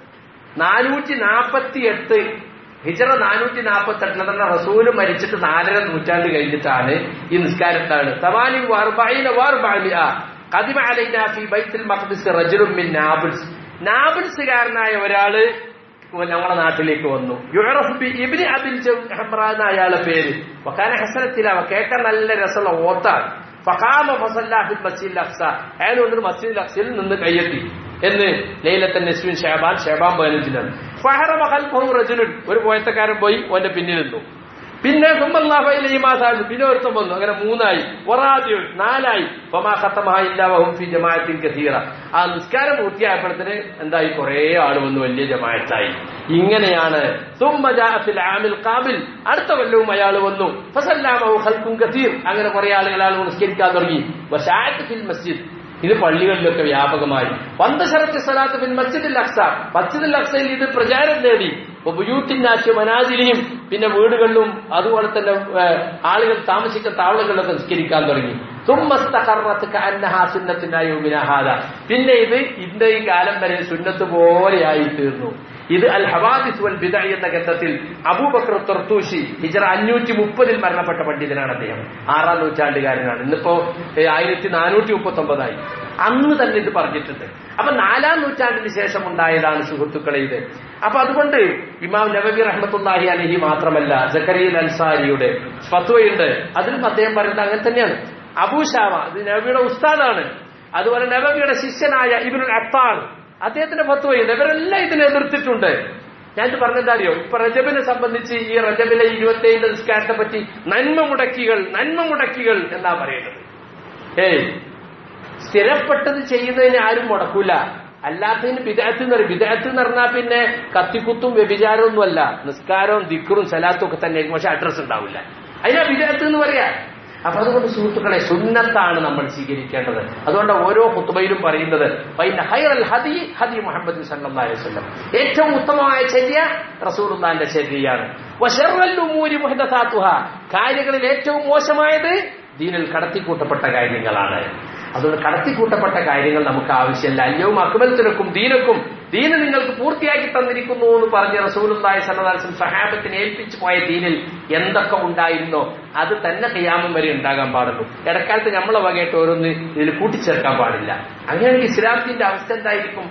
Speaker 1: നാനൂറ്റി നാൽപ്പത്തി എട്ട് ഹിജറ നാനൂറ്റി നാൽപ്പത്തി എട്ടിൽ തന്നെ റസൂല് മരിച്ചിട്ട് നാലര നൂറ്റാണ്ട് കഴിഞ്ഞിട്ടാണ് ഈ നിസ്കാരത്താണ് തവാനി വാർബൈന വാർബാലിയ കദിമ അലൈന ഫി ബൈത്തുൽ മഖ്ദിസ് റജുലുൻ മിൻ നാബിൾസ് നാബിൾസുകാരനായ ഒരാള് ഞങ്ങളുടെ നാട്ടിലേക്ക് വന്നു യുറഫ് ബി ഇബ്നി അബിൽ ഹംറ എന്ന അയാളുടെ പേര് വക്കാന ഹസനത്തിലാവ കേൾക്കാൻ നല്ല രസമുള്ള ഓത്താണ് ഫഖാമ ഫസല്ലാഹിൽ മസ്ജിദ് അക്സ അയാൾ കൊണ്ട് മസ്ജിദ് അക്സയിൽ നിന്ന് കയ്യെത്തി എന്ന് ലൈലത്തൻ നസ്വിൻ ഷാബാൻ ഷാബാൻ പതിനഞ്ചിനാണ് ഫഹറമ ഖൽഫഹു റജുലുൻ ഒരു പോയത്തക്കാരൻ പോയി ഓന്റെ പിന്നിൽ നിന്നു പിന്നെ സുമ്മല്ലാഹു ഈ മാസാണ് പിന്നെ ഒരുത്തം വന്നു അങ്ങനെ മൂന്നായി ഒറാദ്യം നാലായി ഫമാ ഖത്തമഹ ഇല്ലാ വഹും ഫി ജമാഅത്തിൻ കസീറ ആ നിസ്കാരം പൂർത്തിയായപ്പോഴത്തിന് എന്തായി കുറേ ആൾ വന്നു വലിയ ജമാഅത്തായി ഇങ്ങനെയാണ് സുമ്മ ജാഅത്തിൽ ആമിൽ ഖാബിൽ അടുത്ത കൊല്ലവും അയാൾ വന്നു ഫസല്ലാമഹു ഖൽഖുൻ കസീർ അങ്ങനെ കുറേ ആളുകൾ ആൾ നിസ്കരിക്കാൻ തുടങ്ങി വശാഅത്ത് ഫിൽ മസ്ജിദ് ഇത് പള്ളികളിലൊക്കെ വ്യാപകമായി പന്തശരത്ത് സലാത്ത് ബിൻ മസ്ജിദുൽ അക്സ മസ്ജിദുൽ അക്സയിൽ ഇത് പ്രചാരം നേടി ബുയൂത്തിനാശു മനാജിലിയും പിന്നെ വീടുകളിലും അതുപോലെ തന്നെ ആളുകൾ താമസിക്കുന്ന താവളങ്ങളിലൊക്കെ നിസ്കരിക്കാൻ തുടങ്ങി പിന്നെ ഇത് ഇന്റെ ഈ കാലം വരെ സുന്നത്ത് പോലെയായി തീർന്നു ഇത് അൽ ഹവാദിസ് വൽ ബിദ എന്ന ഗ്രന്ഥത്തിൽ അബൂബക്കർ തുർത്തൂഷി ഹിജറ അഞ്ഞൂറ്റി മുപ്പതിൽ മരണപ്പെട്ട പണ്ഡിതനാണ് അദ്ദേഹം ആറാം നൂറ്റാണ്ടുകാരനാണ് ഇന്നിപ്പോ ആയിരത്തി നാനൂറ്റി മുപ്പത്തി ഒമ്പതായി അന്ന് തന്നെ ഇത് പറഞ്ഞിട്ടുണ്ട് അപ്പൊ നാലാം നൂറ്റാണ്ടിന് ശേഷം ഉണ്ടായതാണ് സുഹൃത്തുക്കളെ ഇത് അപ്പൊ അതുകൊണ്ട് ഇമാം നബബി റഹ്മത്തുല്ലാഹി അലഹി മാത്രമല്ല ജക്കരിയൽ അൻസാരിയുടെ ഫത്വയുണ്ട് അതിലും അദ്ദേഹം പറയുന്നത് അങ്ങനെ തന്നെയാണ് അബൂഷാമ ഇത് നബിയുടെ ഉസ്താദാണ് അതുപോലെ നബബിയുടെ ശിഷ്യനായ ഇബിനുൽ അത്താർ അദ്ദേഹത്തിന്റെ ഫത്വയുണ്ട് ഇവരെല്ലാം ഇതിനെ എതിർത്തിട്ടുണ്ട് ഞാൻ പറഞ്ഞെന്താ അറിയോ ഇപ്പൊ റജബിനെ സംബന്ധിച്ച് ഈ റജബിലെ ഇരുപത്തേഴ് നിസ്കാരത്തെ പറ്റി നന്മ മുടക്കികൾ നന്മ മുടക്കികൾ എന്നാ പറയുന്നത് ഏയ് സ്ഥിരപ്പെട്ടത് ചെയ്യുന്നതിന് ആരും മുടക്കൂല അല്ലാത്തതിന് വിദഗ്ധ എന്ന് പറയും വിദഗ്ധ എന്ന് പറഞ്ഞാൽ പിന്നെ കത്തിക്കുത്തും വ്യഭിചാരവും അല്ല നിസ്കാരവും ദിക്കറും സലാത്തും ഒക്കെ തന്നെ പക്ഷെ അഡ്രസ് ഉണ്ടാവില്ല അതിനാ വിദഗ്ധ എന്ന് പറയാ അപ്പൊ അതുകൊണ്ട് സുഹൃത്തുക്കളെ സുന്നത്താണ് നമ്മൾ സ്വീകരിക്കേണ്ടത് അതുകൊണ്ട് ഓരോ കുത്തുബയിലും പറയുന്നത് ഹൈറൽ ഹദി ഹദി മുഹമ്മദ് സല്ലല്ലാഹു അലൈഹി വസല്ലം ഏറ്റവും ഉത്തമമായ ചര്യ റസൂലുള്ളാന്റെ ചര്യയാണ് വശർവല്ലൂരി മുഹദസാത്തുഹ കാര്യങ്ങളിൽ ഏറ്റവും മോശമായത് ദീനിൽ കടത്തിക്കൂട്ടപ്പെട്ട കാര്യങ്ങളാണ് അതുകൊണ്ട് കടത്തിക്കൂട്ടപ്പെട്ട കാര്യങ്ങൾ നമുക്ക് ആവശ്യമില്ല അല്യവും അക്ബലത്തിനൊക്കും ദീനക്കും ദീന് നിങ്ങൾക്ക് പൂർത്തിയാക്കി തന്നിരിക്കുന്നു എന്ന് പറഞ്ഞ റസൂലുള്ളാഹി സല്ലല്ലാഹു സഹാബത്തിനെ ഏൽപ്പിച്ചു പോയ ദീനിൽ എന്തൊക്കെ ഉണ്ടായിരുന്നോ അത് തന്നെ കയ്യാമം വരെ ഉണ്ടാകാൻ പാടുള്ളൂ ഇടക്കാലത്ത് നമ്മളെ വകയായിട്ട് ഓരോന്ന് ഇതിൽ കൂട്ടിച്ചേർക്കാൻ പാടില്ല അങ്ങനെയാണെങ്കിൽ ഇസ്ലാമത്തിന്റെ അവസ്ഥ എന്തായിരിക്കും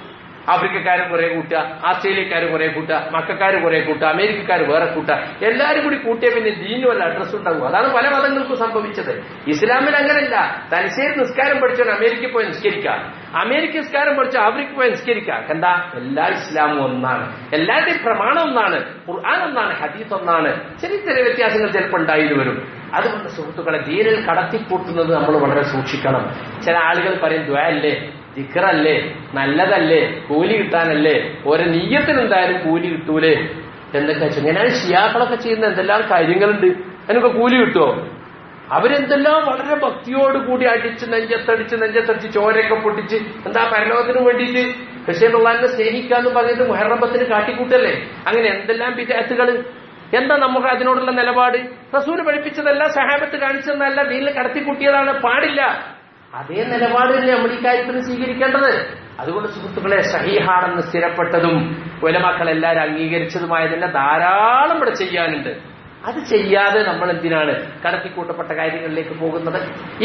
Speaker 1: ആഫ്രിക്കക്കാർ കുറെ കൂട്ടുക ആസ്ട്രേലിയക്കാർ കുറെ കൂട്ടുക മക്കാർ കുറെ കൂട്ടുക അമേരിക്കക്കാർ വേറെ കൂട്ടുക എല്ലാവരും കൂടി കൂട്ടിയ പിന്നെ ദീനും വല്ല അഡ്രസ് ഉണ്ടാകും അതാണ് പല മതങ്ങൾക്കും സംഭവിച്ചത് ഇസ്ലാമിൽ അങ്ങനെയല്ല തലശ്ശേരി നിസ്കാരം പഠിച്ചവൻ അമേരിക്കയിൽ പോയി നിസ്കരിക്കാം അമേരിക്ക നിസ്കാരം പഠിച്ച ആഫ്രിക്ക പോയി നിസ്കരിക്കാം എന്താ എല്ലാ ഇസ്ലാമും ഒന്നാണ് എല്ലാവരുടെയും പ്രമാണം ഒന്നാണ് ഖുർആൻ ഒന്നാണ് ഹദീസ് ഒന്നാണ് ചെറിയ ചെറിയ വ്യത്യാസങ്ങൾ ചിലപ്പോൾ ഉണ്ടായിട്ട് വരും അതുകൊണ്ട് സുഹൃത്തുക്കളെ ദീനിൽ കടത്തിക്കൂട്ടുന്നത് നമ്മൾ വളരെ സൂക്ഷിക്കണം ചില ആളുകൾ പറയും ദ്വയല്ലേ ദിക്കറല്ലേ നല്ലതല്ലേ കൂലി കിട്ടാനല്ലേ ഓരോ നീയത്തിന് എന്തായാലും കൂലി കിട്ടൂലേ എന്തൊക്കെ വെച്ചാൽ ഇങ്ങനെ ഷിയാക്കളൊക്കെ ചെയ്യുന്ന എന്തെല്ലാം കാര്യങ്ങളുണ്ട് അതിനൊക്കെ കൂലി കിട്ടുമോ അവരെന്തെല്ലാം വളരെ ഭക്തിയോട് കൂടി അടിച്ച് നെഞ്ചത്തടിച്ച് നെഞ്ചത്തടിച്ച് ചോരയൊക്കെ പൊട്ടിച്ച് എന്താ പരലോകത്തിന് വേണ്ടിയിട്ട് ഹുസൈനുള്ളാഹിനെ സ്നേഹിക്കാന്ന് പറഞ്ഞിട്ട് മുഹറബത്തിന് കാട്ടിക്കൂട്ടല്ലേ അങ്ങനെ എന്തെല്ലാം വിദ്യാർത്ഥികൾ എന്താ നമുക്ക് അതിനോടുള്ള നിലപാട് റസൂല് പഠിപ്പിച്ചതല്ല സഹാബത്ത് കാണിച്ചതല്ല ദീനിൽ കടത്തിക്കൂട്ടിയതാണ് പാടില്ല അതേ നിലപാട് തന്നെ നമ്മൾ ഈ കാര്യത്തിന് സ്വീകരിക്കേണ്ടത് അതുകൊണ്ട് സുഹൃത്തുക്കളെ സഹീഹാണെന്ന് സ്ഥിരപ്പെട്ടതും ഒലമക്കൾ എല്ലാവരും അംഗീകരിച്ചതുമായതെല്ലാം ധാരാളം ഇവിടെ ചെയ്യാനുണ്ട് അത് ചെയ്യാതെ നമ്മൾ എന്തിനാണ് കടത്തിക്കൂട്ടപ്പെട്ട കാര്യങ്ങളിലേക്ക് പോകുന്നത്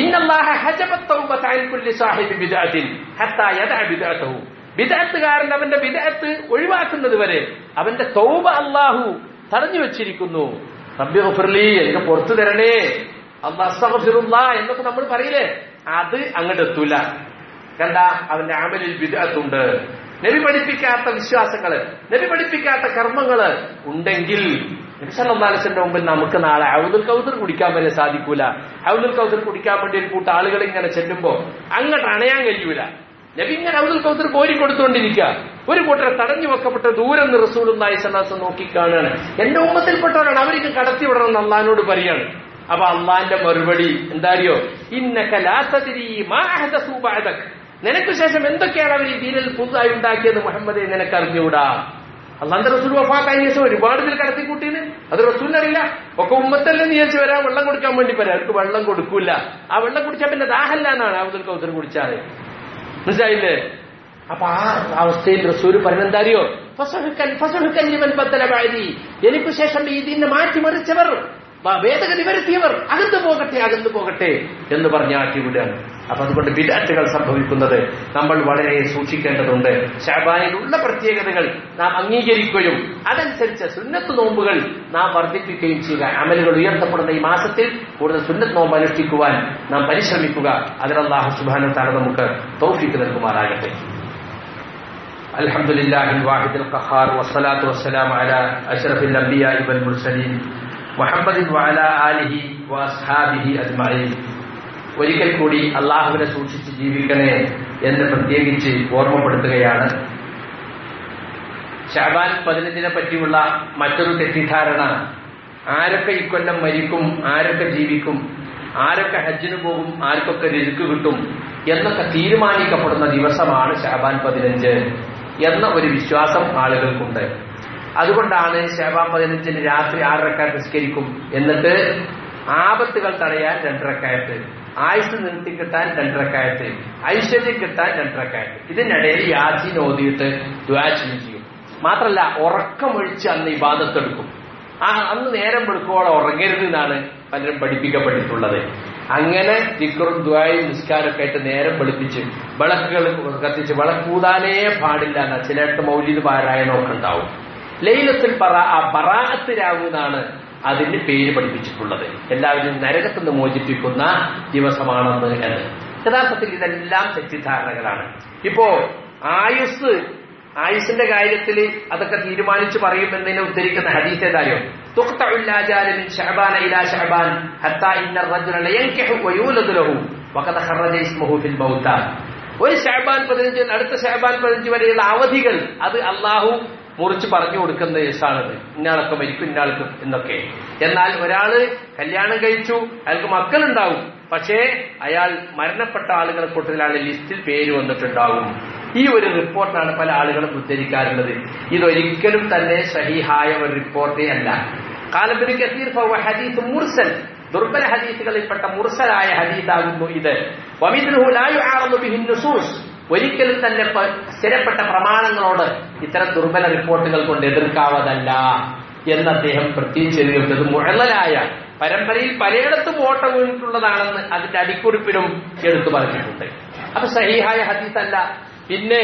Speaker 1: ബിദാത്തുകാരൻ അവന്റെ ബിദാത്ത് ഒഴിവാക്കുന്നത് വരെ അവന്റെ തൗബ അള്ളാഹു തടഞ്ഞു വെച്ചിരിക്കുന്നു റബ്ബി ഗഫർലി എനിക്ക് പുറത്തു തരണേ അള്ളാഹ് എന്നൊക്കെ നമ്മൾ പറയില്ലേ അത് അങ്ങോട്ട് എത്തൂല കണ്ട അവന്റെ ആമലിൽ വിദഗ്ധുണ്ട് നബി പഠിപ്പിക്കാത്ത വിശ്വാസങ്ങള് നബി പഠിപ്പിക്കാത്ത കർമ്മങ്ങള് ഉണ്ടെങ്കിൽ നബിസല്ലാസിന്റെ മുമ്പിൽ നമുക്ക് നാളെ ഔദുൽ കൗസർ കുടിക്കാൻ വരെ സാധിക്കൂല ഔദുൽ കൗസർ കുടിക്കാൻ വേണ്ടി ഒരു കൂട്ട ആളുകൾ ഇങ്ങനെ ചെല്ലുമ്പോ അങ്ങോട്ട് അണയാൻ കഴിയൂല നബി ഇങ്ങനെ ഔദുൽ കൗസർ കോരി കൊടുത്തുകൊണ്ടിരിക്കുക ഒരു കൂട്ടരെ തടഞ്ഞു വെക്കപ്പെട്ട ദൂരം നിന്ന് റസൂലുള്ളാഹി സ്വലാസം നോക്കിക്കാണാണ് എന്റെ ഉമ്മത്തിൽപ്പെട്ടവരാണ് അവർക്ക് കടത്തി വിടണം എന്ന് അള്ളഹാനോട് പറയാണ് അപ്പൊ അള്ളാന്റെ മറുപടി എന്താറിയോ ഇന്നക്കലാത്തതിരി നിനക്ക് ശേഷം എന്തൊക്കെയാണ് അവർ ഈ ദീനിൽ പുതുതായി ഉണ്ടാക്കിയത് മുഹമ്മദെ നിനക്ക് അറിഞ്ഞുകൂടാ അള്ളാന്റെ റസൂൽ വഫാത്തായ ശേഷം ഒരുപാട് ഇതിൽ കടത്തിക്കൂട്ടിന് അത് റസൂലിനറിയില്ല ഒക്കെ ഉമ്മത്തല്ലെന്ന് വിചാരിച്ച് വരാൻ വെള്ളം കൊടുക്കാൻ വേണ്ടി വരാം അവർക്ക് വെള്ളം കൊടുക്കൂല ആ വെള്ളം കുടിച്ചാൽ പിന്നെ ദാഹല്ല എന്നാണ് അബ്ദുൽ കൗസർ കുടിച്ചാൽ മനസ്സിലായില്ലേ അപ്പൊ ആ അവസ്ഥയിൽ റസൂൽ പറഞ്ഞെന്താറിയോ എനിക്ക് ശേഷം ഈ ദീനെ മാറ്റിമറിച്ചവർ ഭേദഗതി വരുത്തിയവർ അകന്നു പോകട്ടെ അകന്നു പോകട്ടെ എന്ന് പറഞ്ഞ് ആട്ടിവിടുകയാണ് അപ്പൊ അതുകൊണ്ട് വിദാറ്റുകൾ സംഭവിക്കുന്നത് നമ്മൾ വളരെ സൂക്ഷിക്കേണ്ടതുണ്ട് ഷാബാനിലുള്ള പ്രത്യേകതകൾ നാം അംഗീകരിക്കുകയും അതനുസരിച്ച് സുന്നത്ത് നോമ്പുകൾ നാം വർദ്ധിപ്പിക്കുകയും ചെയ്യുക അമലുകൾ ഉയർത്തപ്പെടുന്ന ഈ മാസത്തിൽ കൂടുതൽ സുന്നത്ത് നോമ്പ് അനുഷ്ഠിക്കുവാൻ നാം പരിശ്രമിക്കുക അതിനല്ലാഹു സുബാന താര നമുക്ക് തൗഫിക്ക് നൽകുമാറാകട്ടെ الحمد لله الواحد القهار والصلاة والسلام على أشرف الأنبياء والمرسلين മുഹമ്മദിൻ വാല ആലിഹി വസ്ഹാബിഹി അജ്മഈൻ ഒരിക്കൽ കൂടി അള്ളാഹുവിനെ സൂക്ഷിച്ച് ജീവിക്കണേ എന്ന് പ്രത്യേകിച്ച് ഓർമ്മപ്പെടുത്തുകയാണ് ഷാബാൻ പതിനഞ്ചിനെ പറ്റിയുള്ള മറ്റൊരു തെറ്റിദ്ധാരണ ആരൊക്കെ ഇക്കൊല്ലം മരിക്കും ആരൊക്കെ ജീവിക്കും ആരൊക്കെ ഹജ്ജിന് പോകും ആർക്കൊക്കെ രുചിക്ക് കിട്ടും എന്നൊക്കെ തീരുമാനിക്കപ്പെടുന്ന ദിവസമാണ് ഷാബാൻ പതിനഞ്ച് എന്ന ഒരു വിശ്വാസം ആളുകൾക്കുണ്ട് അതുകൊണ്ടാണ് ശേബാൻ പതിനഞ്ചിന് രാത്രി ആറരക്കാറ്റ് നിസ്കരിക്കും എന്നിട്ട് ആപത്തുകൾ തടയാൻ രണ്ടരക്കായത്ത് ആയുസ് നിർത്തി കിട്ടാൻ രണ്ടരക്കായത്ത് ഐശ്വര്യം കിട്ടാൻ രണ്ടരക്കായത്ത് ഇതിനിടയിൽ യാസീൻ ഓതിയിട്ട് ദ്വാചനം ചെയ്യും മാത്രല്ല ഉറക്കമൊഴിച്ച് അന്ന് ഇബാദത്തെടുക്കും ആ അന്ന് നേരം വെളുക്കോളം ഉറങ്ങരുത് എന്നാണ് പലരും പഠിപ്പിക്കപ്പെട്ടിട്ടുള്ളത് അങ്ങനെ ദിക്കറും ദ്വായും നിസ്കാരമൊക്കെ ആയിട്ട് നേരം വെളുപ്പിച്ച് വിളക്കുകൾ കത്തിച്ച് വിളക്കൂതാനേ പാടില്ല എന്ന ചിലയിടത്ത് മൗലിക പാരായണമൊക്കെ ഉണ്ടാവും ലൈലത്തിൽ പറ ആ ബറാഅത്ത് രാവുന്നാണ് അതിന് പേര് പഠിപ്പിച്ചിട്ടുള്ളത് എല്ലാവരും നരകത്തുനിന്ന് മോചിപ്പിക്കുന്ന ദിവസമാണെന്ന് എന്ന് യഥാർത്ഥത്തിൽ ഇതെല്ലാം തെറ്റിദ്ധാരണകളാണ് ഇപ്പോ ആയുസ് ആയുസിന്റെ കാര്യത്തിൽ അതൊക്കെ തീരുമാനിച്ച് പറയുമെന്നതിനെ ഉദ്ധരിക്കുന്ന ഹദീസ് ഏതായോ ഷഹബാൻ ഇലാ ഷഹബാൻ ഹത്താ ഇന്ന റജുല ലയൻകിഹു വയൂലദു ലഹു വഖദ ഖറജ ഇസ്മുഹു ഫിൽ മൗത ഒരു ഷഹബാൻ പതിനഞ്ച് അടുത്ത ഷഹബാൻ പതിനഞ്ച് വരെയുള്ള അവധികൾ അത് അള്ളാഹു മുറിച്ച് പറഞ്ഞു കൊടുക്കുന്ന കേസാണത് ഇന്നാളൊക്കെ മരിക്കും ഇന്നാൾക്ക് എന്നൊക്കെ എന്നാൽ ഒരാള് കല്യാണം കഴിച്ചു അയാൾക്ക് മക്കളുണ്ടാവും പക്ഷേ അയാൾ മരണപ്പെട്ട ആളുകളെ കൂട്ടത്തിലാണ് ലിസ്റ്റിൽ പേര് വന്നിട്ടുണ്ടാവും ഈ ഒരു റിപ്പോർട്ടാണ് പല ആളുകളും ഉദ്ധരിക്കാറുള്ളത് ഇതൊരിക്കലും തന്നെ സഹിഹായ ഒരു റിപ്പോർട്ടേ അല്ല കാലബിന് കസീർ ഹദീസ് മുർസൽ ദുർബല ഹദീസുകളിൽപ്പെട്ട മുർസലായ ഹദീസാകുന്നു ഇത് ഒരിക്കലും തന്നെ സ്ഥിരപ്പെട്ട പ്രമാണങ്ങളോട് ഇത്തരം ദുർബല റിപ്പോർട്ടുകൾ കൊണ്ട് എതിർക്കാവതല്ല എന്ന് അദ്ദേഹം പ്രത്യേകിച്ച് എഴുതിയത് മുഴലായ പരമ്പരയിൽ പലയിടത്തും ഓട്ട വീണിട്ടുള്ളതാണെന്ന് അതിന്റെ അടിക്കുറിപ്പിലും എടുത്തു പറഞ്ഞിട്ടുണ്ട് അപ്പൊ സഹിഹായ ഹദീസ് അല്ല പിന്നെ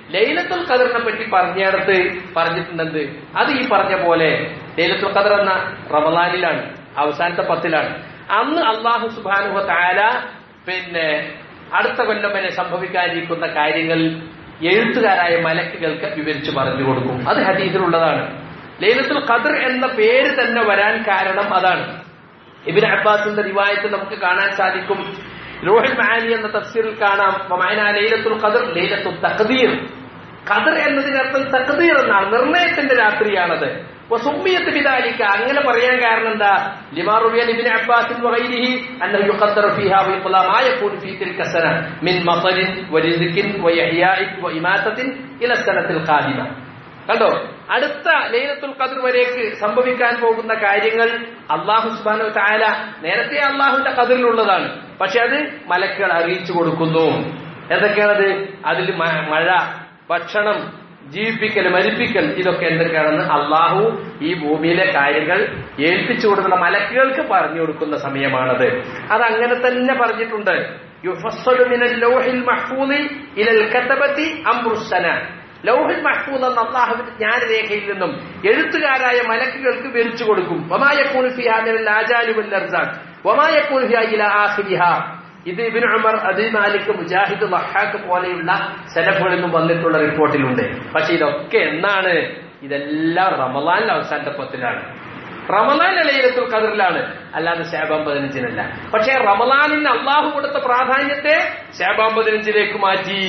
Speaker 1: ലൈലത്തുൽ ഖദറിനെ പറ്റി പറഞ്ഞിടത്ത് പറഞ്ഞിട്ടുണ്ടെന്ത് അത് ഈ പറഞ്ഞ പോലെ ലൈലത്തുൽ ഖദർ എന്ന റമദാനിലാണ് അവസാനത്തെ പത്തിലാണ് അന്ന് അള്ളാഹു സുബാനുഹ താല പിന്നെ അടുത്ത കൊല്ലം വരെ സംഭവിക്കാനിരിക്കുന്ന കാര്യങ്ങൾ എഴുത്തുകാരായ മലക്കുകൾക്ക് വിവരിച്ചു പറഞ്ഞു കൊടുക്കും അത് ഹദീസിലുള്ളതാണ് ലൈലത്തുൽ ഖദർ എന്ന പേര് തന്നെ വരാൻ കാരണം അതാണ് ഇബിൻ അബ്ബാസിന്റെ റിവായത്ത് നമുക്ക് കാണാൻ സാധിക്കും റോഹിൽ മാനി എന്ന തഫ്സീറിൽ കാണാം വമാന ലൈലത്തുൽ ഖദർ ലൈലത്തുൽ തഖദീർ ഖദർ എന്നതിനർത്ഥം തഖദീർ എന്നാണ് നിർണയത്തിന്റെ രാത്രിയാണത് വസുമ്മിയത്ത് ബിദാലിക അങ്ങനെ പറയാൻ കാരണം എന്താ ലിമാ റുവിയൻ ഇബ്നു അബ്ബാസ് വഗൈരിഹി അന്നഹു യുഖദ്ദറു ഫീഹാ വഇഖ്ലാ മാ യകൂനു ഫീ തിൽക സന മിൻ മസലിൻ വരിസ്കിൻ വയഹ്യാഇൻ വഇമാതത്തിൻ ഇല സനത്തിൽ ഖാദിമ കണ്ടോ അടുത്ത ലൈലത്തുൽ ഖദർ വരേക്ക് സംഭവിക്കാൻ പോകുന്ന കാര്യങ്ങൾ അള്ളാഹു സുബാനു താല നേരത്തെ അള്ളാഹുവിന്റെ ഖദറിലുള്ളതാണ് പക്ഷെ അത് മലക്കുകൾ അറിയിച്ചു കൊടുക്കുന്നു എന്തൊക്കെയാണത് അതിൽ മ- മഴ ഭക്ഷണം ജീവിപ്പിക്കൽ മരിപ്പിക്കൽ ഇതൊക്കെ എന്തൊക്കെയാണെന്ന് അള്ളാഹു ഈ ഭൂമിയിലെ കാര്യങ്ങൾ ഏൽപ്പിച്ചു കൊടുക്കുന്ന മലക്കുകൾക്ക് പറഞ്ഞു കൊടുക്കുന്ന സമയമാണത് അത് അങ്ങനെ തന്നെ പറഞ്ഞിട്ടുണ്ട് യുഫസ്സലു മിനൽ ലൗഹിൽ മഹ്ഫൂദി ഇലൽ കതബത്തി അംറുസ്സന ലൗഹിൽ മഹ്ഫൂദ് എന്ന അള്ളാഹുവിന്റെ ജ്ഞാനരേഖയിൽ നിന്നും എഴുത്തുകാരായ മലക്കുകൾക്ക് വിവരിച്ചു കൊടുക്കും വമായക്കൂൻ ഫിഹാ മിനൽ ആജാലി വൽ അർസാഖ് വമായക്കൂൻ ഫിഹാ ഇലാ ആഖിരിഹാ ഇത് ഇബിൻ ഉമർ അദി മാലിക് മുജാഹിദ് വഹാഖ് പോലെയുള്ള സെലഫുകളിൽ നിന്നും വന്നിട്ടുള്ള റിപ്പോർട്ടിലുണ്ട് പക്ഷെ ഇതൊക്കെ എന്നാണ് ഇതെല്ലാം റമലാനിലെ അവസാനത്തെ പത്തിലാണ് റമലാൻ ലൈലത്തുൽ ഖദറിലാണ് അല്ലാതെ ശാബാം പതിനഞ്ചിനല്ല പക്ഷേ റമലാനിന് അള്ളാഹു കൊടുത്ത പ്രാധാന്യത്തെ ശാബാം പതിനഞ്ചിലേക്ക് മാറ്റി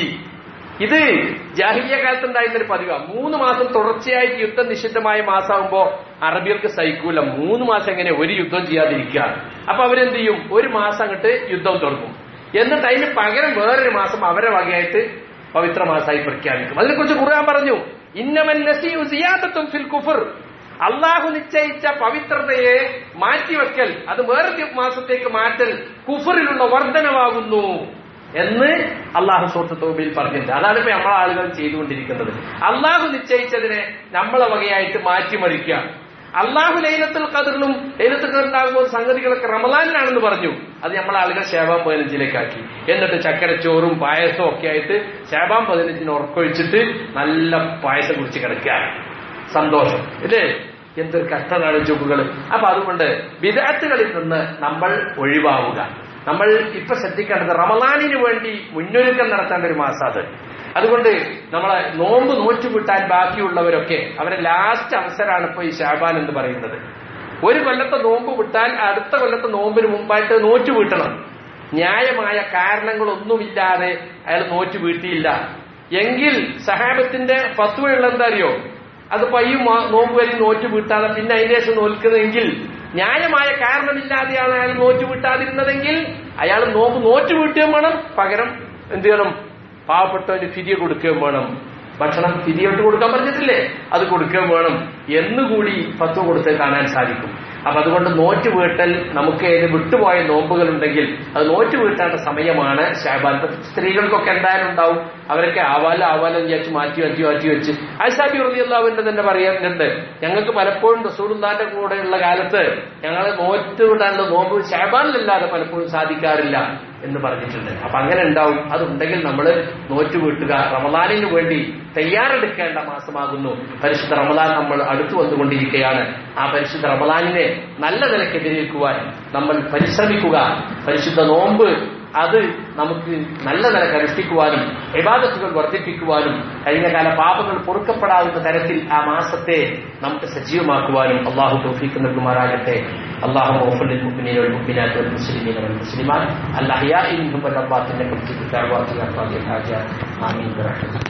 Speaker 1: ഇത് ജാഹിലിയ കാലത്ത് ഉണ്ടായിരുന്ന ഒരു പതിവാണ് മൂന്ന് മാസം തുടർച്ചയായിട്ട് യുദ്ധം നിഷിദ്ധമായ മാസമാകുമ്പോ അറബികൾക്ക് സഹിക്കൂല മൂന്ന് മാസം എങ്ങനെ ഒരു യുദ്ധം ചെയ്യാതിരിക്കുക അപ്പൊ അവരെന്ത് ചെയ്യും ഒരു മാസം അങ്ങോട്ട് യുദ്ധം തുടങ്ങും എന്നിട്ട് അതിന് പകരം വേറൊരു മാസം അവരെ വകയായിട്ട് പവിത്ര മാസമായി പ്രഖ്യാപിക്കും അതിനെക്കുറിച്ച് ഖുർആൻ പറഞ്ഞു ഇന്നമൻ നസിയു സിയാദത്തും ഫിൽ കുഫർ അള്ളാഹു നിശ്ചയിച്ച പവിത്രതയെ മാറ്റിവെക്കൽ അത് വേറെ മാസത്തേക്ക് മാറ്റൽ കുഫറിലുള്ള വർധനമാകുന്നു എന്ന് അള്ളാഹു സുഹൃത്ത് തോബിയിൽ പറഞ്ഞിട്ടുണ്ട് അതാണ് ഇപ്പൊ നമ്മളെ ആളുകൾ ചെയ്തുകൊണ്ടിരിക്കുന്നത് അള്ളാഹു നിശ്ചയിച്ചതിനെ നമ്മളെ വകയായിട്ട് മാറ്റിമറിക്കുക അള്ളാഹു ലൈലത്തുൽ ഖദറിലും ലൈലത്തുൽ ഖദറിലാകുമ്പോൾ സംഗതികളൊക്കെ റമദാനിലാണെന്ന് പറഞ്ഞു അത് നമ്മളെ ആളുകൾ ശേബാം പതിനഞ്ചിലേക്കാക്കി എന്നിട്ട് ചക്കരച്ചോറും പായസവും ഒക്കെ ആയിട്ട് ശേബാം പതിനഞ്ചിന് ഉറക്കൊഴിച്ചിട്ട് നല്ല പായസം കുടിച്ച് കിടക്കുകയാണ് സന്തോഷം ഇല്ലേ എന്തൊരു കഷ്ടമാണ് ചുക്കുകൾ അപ്പൊ അതുകൊണ്ട് വിദഗ്ധകളിൽ നിന്ന് നമ്മൾ ഒഴിവാവുക നമ്മൾ ഇപ്പൊ ശ്രദ്ധിക്കേണ്ടത് റമദാനിന് വേണ്ടി മുന്നൊരുക്കം നടത്തേണ്ട ഒരു മാസം അത് അതുകൊണ്ട് നമ്മളെ നോമ്പ് നോറ്റുവിട്ടാൻ ബാക്കിയുള്ളവരൊക്കെ അവരെ ലാസ്റ്റ് അവസരമാണ് ഇപ്പൊ ഈ ഷാബാൻ എന്ന് പറയുന്നത് ഒരു കൊല്ലത്തെ നോമ്പ് വിട്ടാൽ അടുത്ത കൊല്ലത്തെ നോമ്പിന് മുമ്പായിട്ട് നോറ്റു വീട്ടണം ന്യായമായ കാരണങ്ങളൊന്നുമില്ലാതെ അയാൾ നോറ്റു വീട്ടിയില്ല എങ്കിൽ സഹാബത്തിന്റെ ഫത്വയുള്ള എന്താ അറിയോ അതിപ്പോ ഈ മാ- നോമ്പ് വരെ നോറ്റു വീട്ടാതെ പിന്നെ അതിന് ശേഷം നോൽക്കുന്നതെങ്കിൽ ന്യായമായ കാരണമില്ലാതെയാണ് അയാൾ നോറ്റു വീട്ടാതിരുന്നതെങ്കിൽ അയാൾ നോമ്പ് നോറ്റു വീട്ടുകയും വേണം പകരം എന്ത് ചെയ്യണം പാവപ്പെട്ടവന് ഫിരിയ കൊടുക്കുകയും വേണം ഭക്ഷണം ഫിരിയോട്ട് കൊടുക്കാൻ പറഞ്ഞിട്ടില്ലേ അത് കൊടുക്കുകയും വേണം എന്നുകൂടി ഫത്വ കൊടുത്ത് കാണാൻ സാധിക്കും അപ്പൊ അതുകൊണ്ട് നോറ്റ് വീട്ടൽ നമുക്ക് ഏത് വിട്ടുപോയ നോമ്പുകൾ ഉണ്ടെങ്കിൽ അത് നോറ്റ് വീട്ടേണ്ട സമയമാണ് ഷാബാൻ ഇപ്പൊ സ്ത്രീകൾക്കൊക്കെ എന്തായാലും ഉണ്ടാവും അവരൊക്കെ ആവാലോ ആവാലോ എന്ന് വിചാരിച്ച് മാറ്റി മാറ്റി മാറ്റി വെച്ച് ഐസാബി റളിയല്ലാഹുവിന്റെ തന്നെ പറയുന്നുണ്ട് ഞങ്ങൾക്ക് പലപ്പോഴും റസൂലുള്ളാന്റെ കൂടെയുള്ള കാലത്ത് ഞങ്ങൾ നോറ്റ് വിടാനുള്ള നോമ്പ് ഷാബാനിലല്ലാതെ പലപ്പോഴും സാധിക്കാറില്ല എന്ന് പറഞ്ഞിട്ടുണ്ട് അപ്പൊ അങ്ങനെ ഉണ്ടാവും അതുണ്ടെങ്കിൽ നമ്മൾ നോറ്റ് വീട്ടുക റമദാനിന് വേണ്ടി തയ്യാറെടുക്കേണ്ട മാസമാകുന്നു പരിശുദ്ധ റമദാൻ നമ്മൾ അടുത്തു വന്നുകൊണ്ടിരിക്കുകയാണ് ആ പരിശുദ്ധ റമദാനിനെ നല്ല നിലയ്ക്ക് എതിരേൽക്കുവാൻ നമ്മൾ പരിശ്രമിക്കുക പരിശുദ്ധ നോമ്പ് അത് നമുക്ക് നല്ല നിലക്ക് അനുഷ്ഠിക്കുവാനും വിവാദത്തുകൾ വർദ്ധിപ്പിക്കുവാനും കഴിഞ്ഞ കാല പാപങ്ങൾ പൊറുക്കപ്പെടാവുന്ന തരത്തിൽ ആ മാസത്തെ നമുക്ക് സജീവമാക്കുവാനും അള്ളാഹു തൗഫീഖ് നൽകുമാറാകട്ടെ അള്ളാഹു ഓഫൽ المؤمنين والمؤمنات والمسلمين والمسلمات الأحياء منهم والأموات إنك تجيب الدعوات يا قاضي الحاجات آمين برحمتك